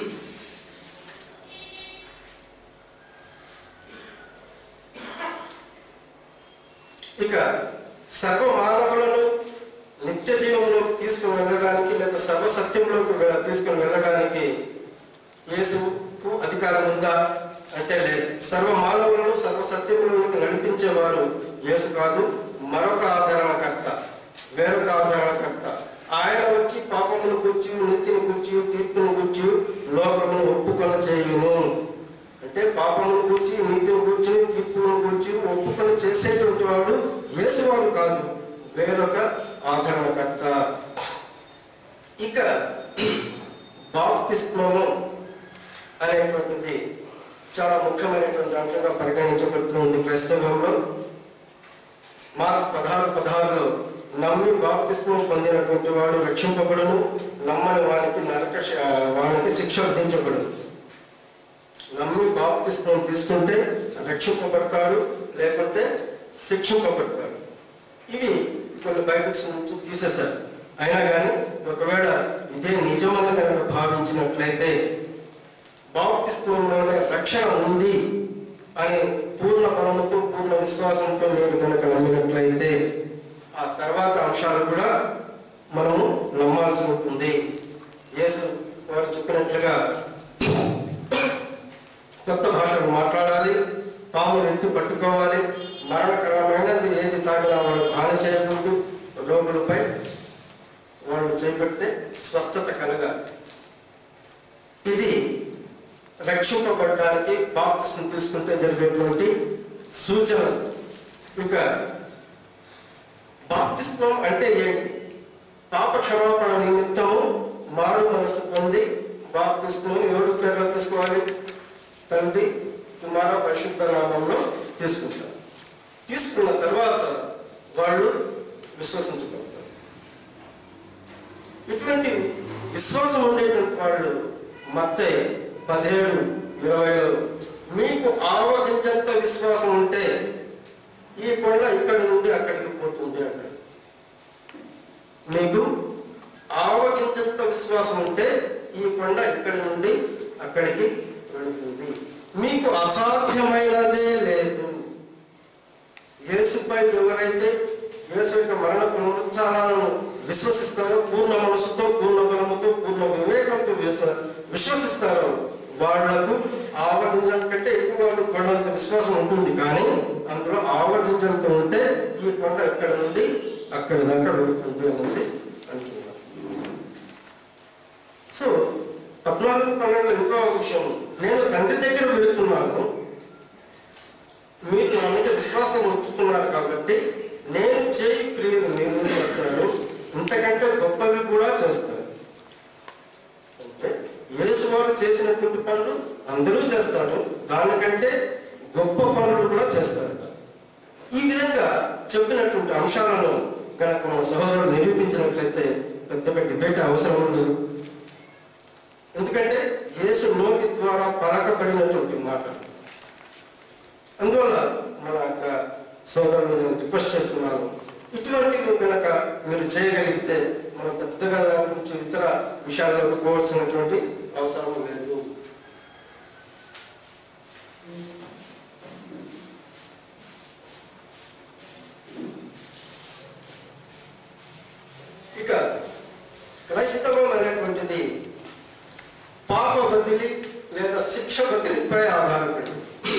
ఇక సర్వ మానవులను నిత్య జీవంలోకి తీసుకుని వెళ్ళడానికి లేదా సర్వ సత్యంలోకి వె- తీసుకుని వెళ్ళడానికి యేసుకు అధికారం ఉందా అంటే లేదు సర్వ మానవులను సర్వ సత్యములోనికి నడిపించేవారు యేసు కాదు మరొక ఆదరణకర్త వేరొక ఆదరణకర్త ఆయన వచ్చి పాపమును కూర్చి నీతిని కూర్చి తీర్పును కూర్చి లోకమును ఒప్పుకొన చేయును అంటే పాపమును కూర్చి నీతిని కూర్చి తీర్పును కూర్చి ఒప్పుకొని చేసేటువంటి వాడు యేసువాడు కాదు వేరొక ఆదరణకర్త ఇక బాప్తిస్మము అనేటువంటిది చాలా ముఖ్యమైనటువంటి అంశంగా పరిగణించబడుతుంది క్రైస్తవంలో మార్క్ పదహారు పదహారులో నమ్మి బాప్తిస్మం పొందినటువంటి వాడు రక్షింపబడును నమ్మని వానికి నరక శ- వానికి శిక్ష విధించబడును నమ్మి బాప్తిస్మం తీసుకుంటే రక్షింపబడతాడు లేకుంటే శిక్షింపబడతాడు ఇవి కొన్ని బైబిల్స్ నుంచి తీసేశారు అయినా కానీ ఒకవేళ ఇదే నిజమని కనుక భావించినట్లయితే బాప్తిస్మంలోనే రక్షణ ఉంది అని పూర్ణ బలముతో పూర్ణ విశ్వాసంతో మీరు కనుక నమ్మినట్లయితే ఆ తర్వాత అంశాలు కూడా మనము నమ్మాల్సి ఉంటుంది యేసు వారు చెప్పినట్లుగా కొత్త భాషలు మాట్లాడాలి పాములు ఎత్తి పట్టుకోవాలి మరణకరమైనది ఏది తాగినా వాళ్ళు హాని చేయకూడదు రోగులపై వాళ్ళు చేపడితే స్వస్థత కలగాలి ఇది రక్షింపబడడానికి బాప్తిసం తీసుకుంటే జరిగేటువంటి సూచన ఇక బాప్తిస్మం అంటే ఏంటి పాప క్షమాపణ నిమిత్తము మారు మనసు పొంది బాప్తిస్మం ఏడు పేర్లు తీసుకోవాలి తండ్రి కుమార పరిశుద్ధ నామంలో తీసుకుంటారు తీసుకున్న తర్వాత వాళ్ళు విశ్వసించబడతారు ఇటువంటి విశ్వాసం ఉండేటువంటి వాళ్ళు మత్తే పదిహేడు ఇరవైలో మీకు ఆవగించంత విశ్వాసం ఉంటే ఈ కొండ ఇక్కడి నుండి అక్కడికి పోతుంది అంటాడు మీకు ఆవగించంత విశ్వాసం ఉంటే ఈ కొండ ఇక్కడి నుండి అక్కడికి వెళుతుంది మీకు అసాధ్యమైనదే లేదు యేసుపై ఎవరైతే యేసు యొక్క మరణ పునరుత్థానాలను విశ్వసిస్తారో పూర్ణ మనసుతో పూర్ణ బలముతో పూర్ణ వివేకంతో విశ్వ- విశ్వసి అవకాశం ఉంటుంది కానీ అందులో ఆవరించంత ఉంటే ఈ కొండ ఇక్కడ నుండి అక్కడి దాకా వెళుతుంది అనేసి అంటున్నాను సో పద్నాలుగు పన్నెండులో ఇంకో విషయం ఉంది. నేను తండ్రి దగ్గర వెళుతున్నాను మీరు నా మీద విశ్వాసం ఉంచుతున్నారు కాబట్టి నేను చేయి క్రియలు మీరు చేస్తారు ఇంతకంటే గొప్పవి కూడా చేస్తారు అంటే యేసు వారు చేసినటువంటి పనులు అందరూ చేస్తారు దానికంటే గొప్ప పనులు కూడా చేస్తారు ఈ విధంగా చెప్పినటువంటి అంశాలను కనుక మన సహోదరులు నిరూపించినట్లయితే పెద్దగా డిబేట్ అవసరం ఉండదు ఎందుకంటే యేసు నోటి ద్వారా పలకబడినటువంటి మాటలు అందువల్ల మన యొక్క సోదరులు నేను రిక్వెస్ట్ చేస్తున్నాను ఇటువంటివి కనుక మీరు చేయగలిగితే మనం పెద్దగా దాని గురించి ఇతర విషయాల్లోకి పోవాల్సినటువంటి అవసరం లేదు ఇక క్రైస్తవం అనేటువంటిది పాప బదిలీ లేదా శిక్ష బదిలీపై ఆధారపడింది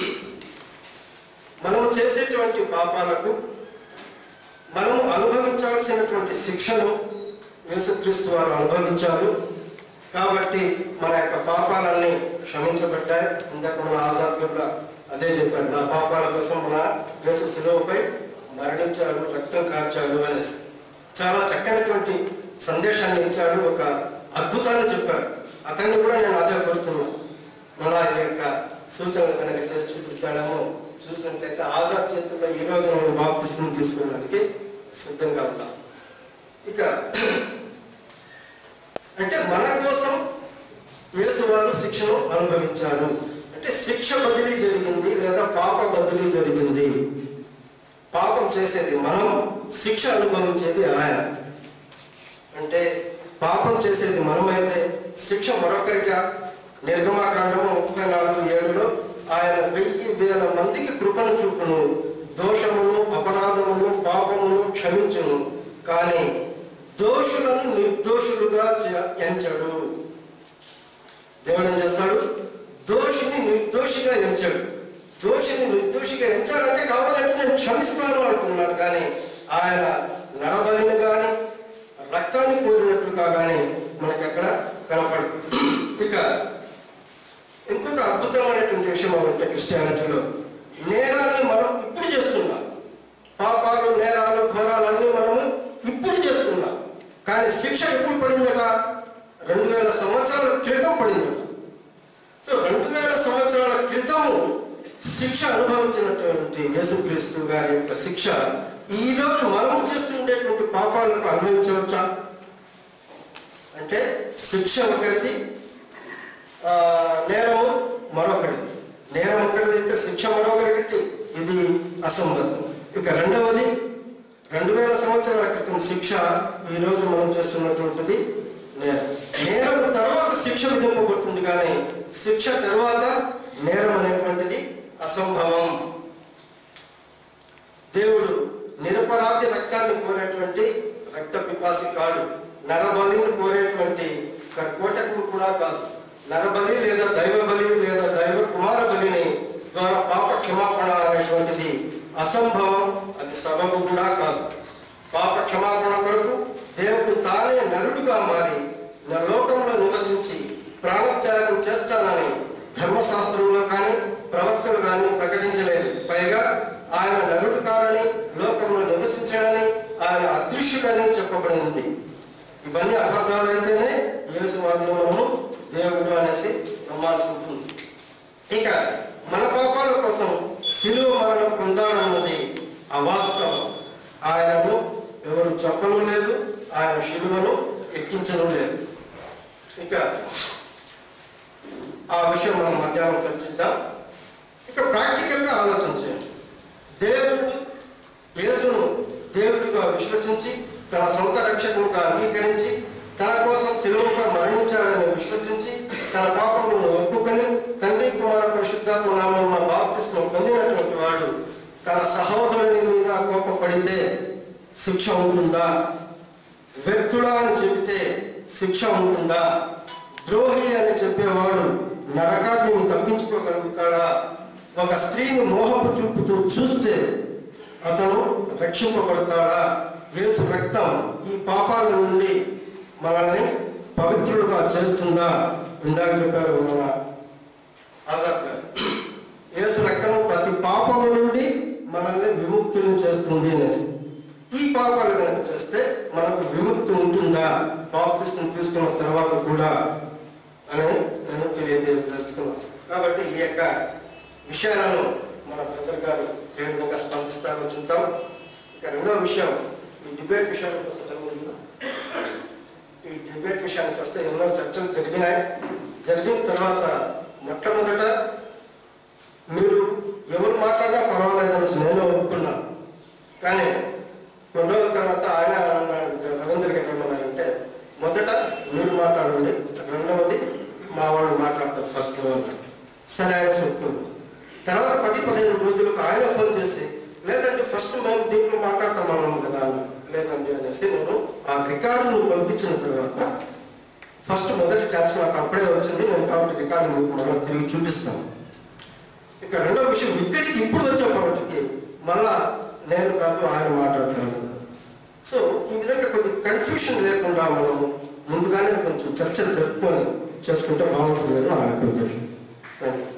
మనము చేసేటువంటి పాపాలకు మనము అనుభవించాల్సినటువంటి శిక్షను యేసుక్రీస్తు వారు అనుభవించారు కాబట్టి మన యొక్క పాపాలన్నీ క్షమించబడ్డాయి ఇందాక మన ఆజాద్ కూడా అదే చెప్పారు నా పాపాల కోసం మన యేసు శిలువపై మరణించాడు రక్తం కార్చాడు అనేసి చాలా చక్కనటువంటి సందేశాన్ని ఇచ్చాడు ఒక అద్భుతాన్ని చెప్పాడు అతన్ని కూడా నేను అదే కోరుతున్నాను మళ్ళా ఈ యొక్క సూచనలు కనుక చేసి చూపిస్తాడేమో చూసినట్లయితే ఆజాద్ చేతుల్లో ఈ రోజు నేను బాప్తిస్ని తీసుకోవడానికి సిద్ధంగా ఉన్నాం ఇక అంటే మన కోసం యేసు వారు శిక్షను అనుభవించారు అంటే శిక్ష బదిలీ జరిగింది లేదా పాప బదిలీ జరిగింది పాపం చేసేది మనం శిక్ష అనుభవించేది ఆయన అంటే పాపం చేసేది మనమైతే శిక్ష మరొకరిగా నిర్గమాకాండము ముప్పై నాలుగు ఏడులో ఆయన వెయ్యి వేల మందికి కృపను చూపును దోషమును అపరాధమును పాపమును క్షమించును కానీ దోషులను నిర్దోషులుగా చే- ఎంచడు దేవుడు ఏం చేస్తాడు దోషిని నిర్దోషిగా ఎంచాడు దోషిని నిర్దోషిగా ఎంచాడంటే కావాలంటే నేను క్షమిస్తాను అంటున్నాడు కానీ ఆయన నరబలిని కానీ రక్తాన్ని కోరినట్లుగా కానీ మనకి అక్కడ కనపడు ఇక ఇంకొక అద్భుతమైనటువంటి విషయం ఏమంటే క్రిస్టియానిటీలో నేరాన్ని మనం ఇప్పుడు చేస్తున్నాం పాపాలు నేరాలు ఘోరాలన్నీ మనము ఇప్పుడు చేస్తున్నాం కానీ శిక్ష ఎప్పుడు పడిందట రెండు వేల సంవత్సరాల క్రితం పడిందట సో రెండు వేల సంవత్సరాల క్రితము శిక్ష అనుభవించినటువంటి యేసుక్రీస్తు గారి యొక్క శిక్ష ఈ రోజు మనము చేస్తుండేటువంటి పాపాలకు అనుభవించవచ్చా అంటే శిక్ష ఒకరిది ఆ, నేరము మరొకరిది నేరం ఒకరిది అయితే శిక్ష మరొకరికి ఇది అసంబద్ధం ఇక రెండవది రెండు వేల సంవత్సరాల క్రితం శిక్ష ఈ రోజు మనం చేస్తున్నటువంటిది నేరం నేరం తర్వాత శిక్ష విధింపబడుతుంది కానీ శిక్ష తర్వాత నేరం అనేటువంటిది అసంభవం దేవుడు నిరపరాధి రక్తాన్ని కోరేటువంటి రక్త పిపాసి కాడు నరబలిని కోరేటువంటి కర్కోటకుడు కూడా కాదు నరబలి లేదా దైవ బలి లేదా దైవ కుమార బలిని ద్వారా పాప క్షమాపణ అనేటువంటిది అసంభవం అది సబబు కూడా కాదు పాప క్షమాపణ కొరకు దేవుడు తానే నరుడుగా మారి నా లోకంలో నివసించి ప్రాణత్యాగం చేస్తానని ధర్మశాస్త్రంలో కానీ ప్రవక్తలు కానీ ప్రకటించలేదు పైగా ఆయన నరుడు కాడని లోకంలో నివసించడని ఆయన అదృశ్యుడని చెప్పబడింది ఇవన్నీ అబద్ధాలు అయితేనే యేసు వారిని మనము దేవుడు అనేసి నమ్మాల్సి ఉంటుంది ఇక మన పాపాల కోసం శిలువ మరణం పొందాలన్నది అవాస్తవం ఆయనను ఎవరు చెప్పను లేదు ఆయన శిలువను ఎక్కించను లేదు ఇక ఆ విషయం మనం మధ్యాహ్నం చర్చిద్దాం ఇక ప్రాక్టికల్గా ఆలోచించండి దేవుడు యేసును దేవుడిగా విశ్వసించి తన సొంత రక్షకునిగా అంగీకరించి తన కోసం శిలువపై మరణించాడని విశ్వసించి తన పాపములను ఒప్పుకొని తండ్రి కుమార పరిశుద్ధాత్మ నామమున బాప్తిస్మం పొందినటువంటి వాడు తన సహోదరుని మీద కోపపడితే శిక్ష ఉంటుందా వ్యక్తుడా అని చెబితే శిక్ష ఉంటుందా ద్రోహి అని చెప్పేవాడు నరకాగ్నిని తప్పించుకోగలుగుతాడా ఒక స్త్రీని మోహపు చూపుతూ చూస్తే అతను రక్షింపబడతాడా యేసు రక్తం ఈ పాపాల నుండి మనల్ని పవిత్రులుగా చేస్తుందా ఇందాక చెప్పారు మన ఆజాద్ గారు యేసు రక్తం ప్రతి పాపము నుండి మనల్ని విముక్తులను చేస్తుంది అనేసి ఈ పాపాలు కనుక చేస్తే మనకు విముక్తి ఉంటుందా బాప్తిస్తం తీసుకున్న తర్వాత కూడా అని నేను తెలియజేయదలుచుకున్నాను కాబట్టి ఈ యొక్క విషయాలను మన బ్రదర్ గారు ఏ విధంగా స్పందిస్తారో చూద్దాం ఇక రెండో విషయం ఈ డిబేట్ విషయానికి వస్తే టైం ఉందా? ఈ డిబేట్ విషయానికి వస్తే ఎన్నో చర్చలు జరిగినాయి జరిగిన తర్వాత మొట్టమొదట మీరు ఎవరు మాట్లాడినా పర్వాలేదనేసి నేను ఒప్పుకున్నాను కానీ కొన్ని రోజుల తర్వాత ఆయన అన్నాడు రవీంద్ర గారు ఏమన్నారంటే మొదట మీరు మాట్లాడండి రెండవది మా వాళ్ళు మాట్లాడతారు ఫస్ట్లో అన్నాడు సరే ఆయన చెప్తుంది తర్వాత పది పదిహేను రోజులకు ఆయన ఫోన్ చేసి లేదంటే ఫస్ట్ మేము దీంట్లో మాట్లాడతామన్నాం కదా అని లేదండి అనేసి నేను ఆ రికార్డు నువ్వు పంపించిన తర్వాత ఫస్ట్ మొదటి ఛాన్స్ నాకు అప్పుడే వచ్చింది నేను కాబట్టి రికార్డు మీకు మళ్ళీ తిరిగి చూపిస్తాను ఇక రెండో విషయం ఇక్కడికి ఇప్పుడు వచ్చేప్పటికి మళ్ళా నేను కాదు ఆయన మాట్లాడతాను సో ఈ విధంగా కొద్ది కన్ఫ్యూషన్ లేకుండా మనం ముందుగానే కొంచెం చర్చలు జరుపుకొని చేసుకుంటే బాగుంటుంది అని నా యొక్క ఉద్దేశం థ్యాంక్ యూ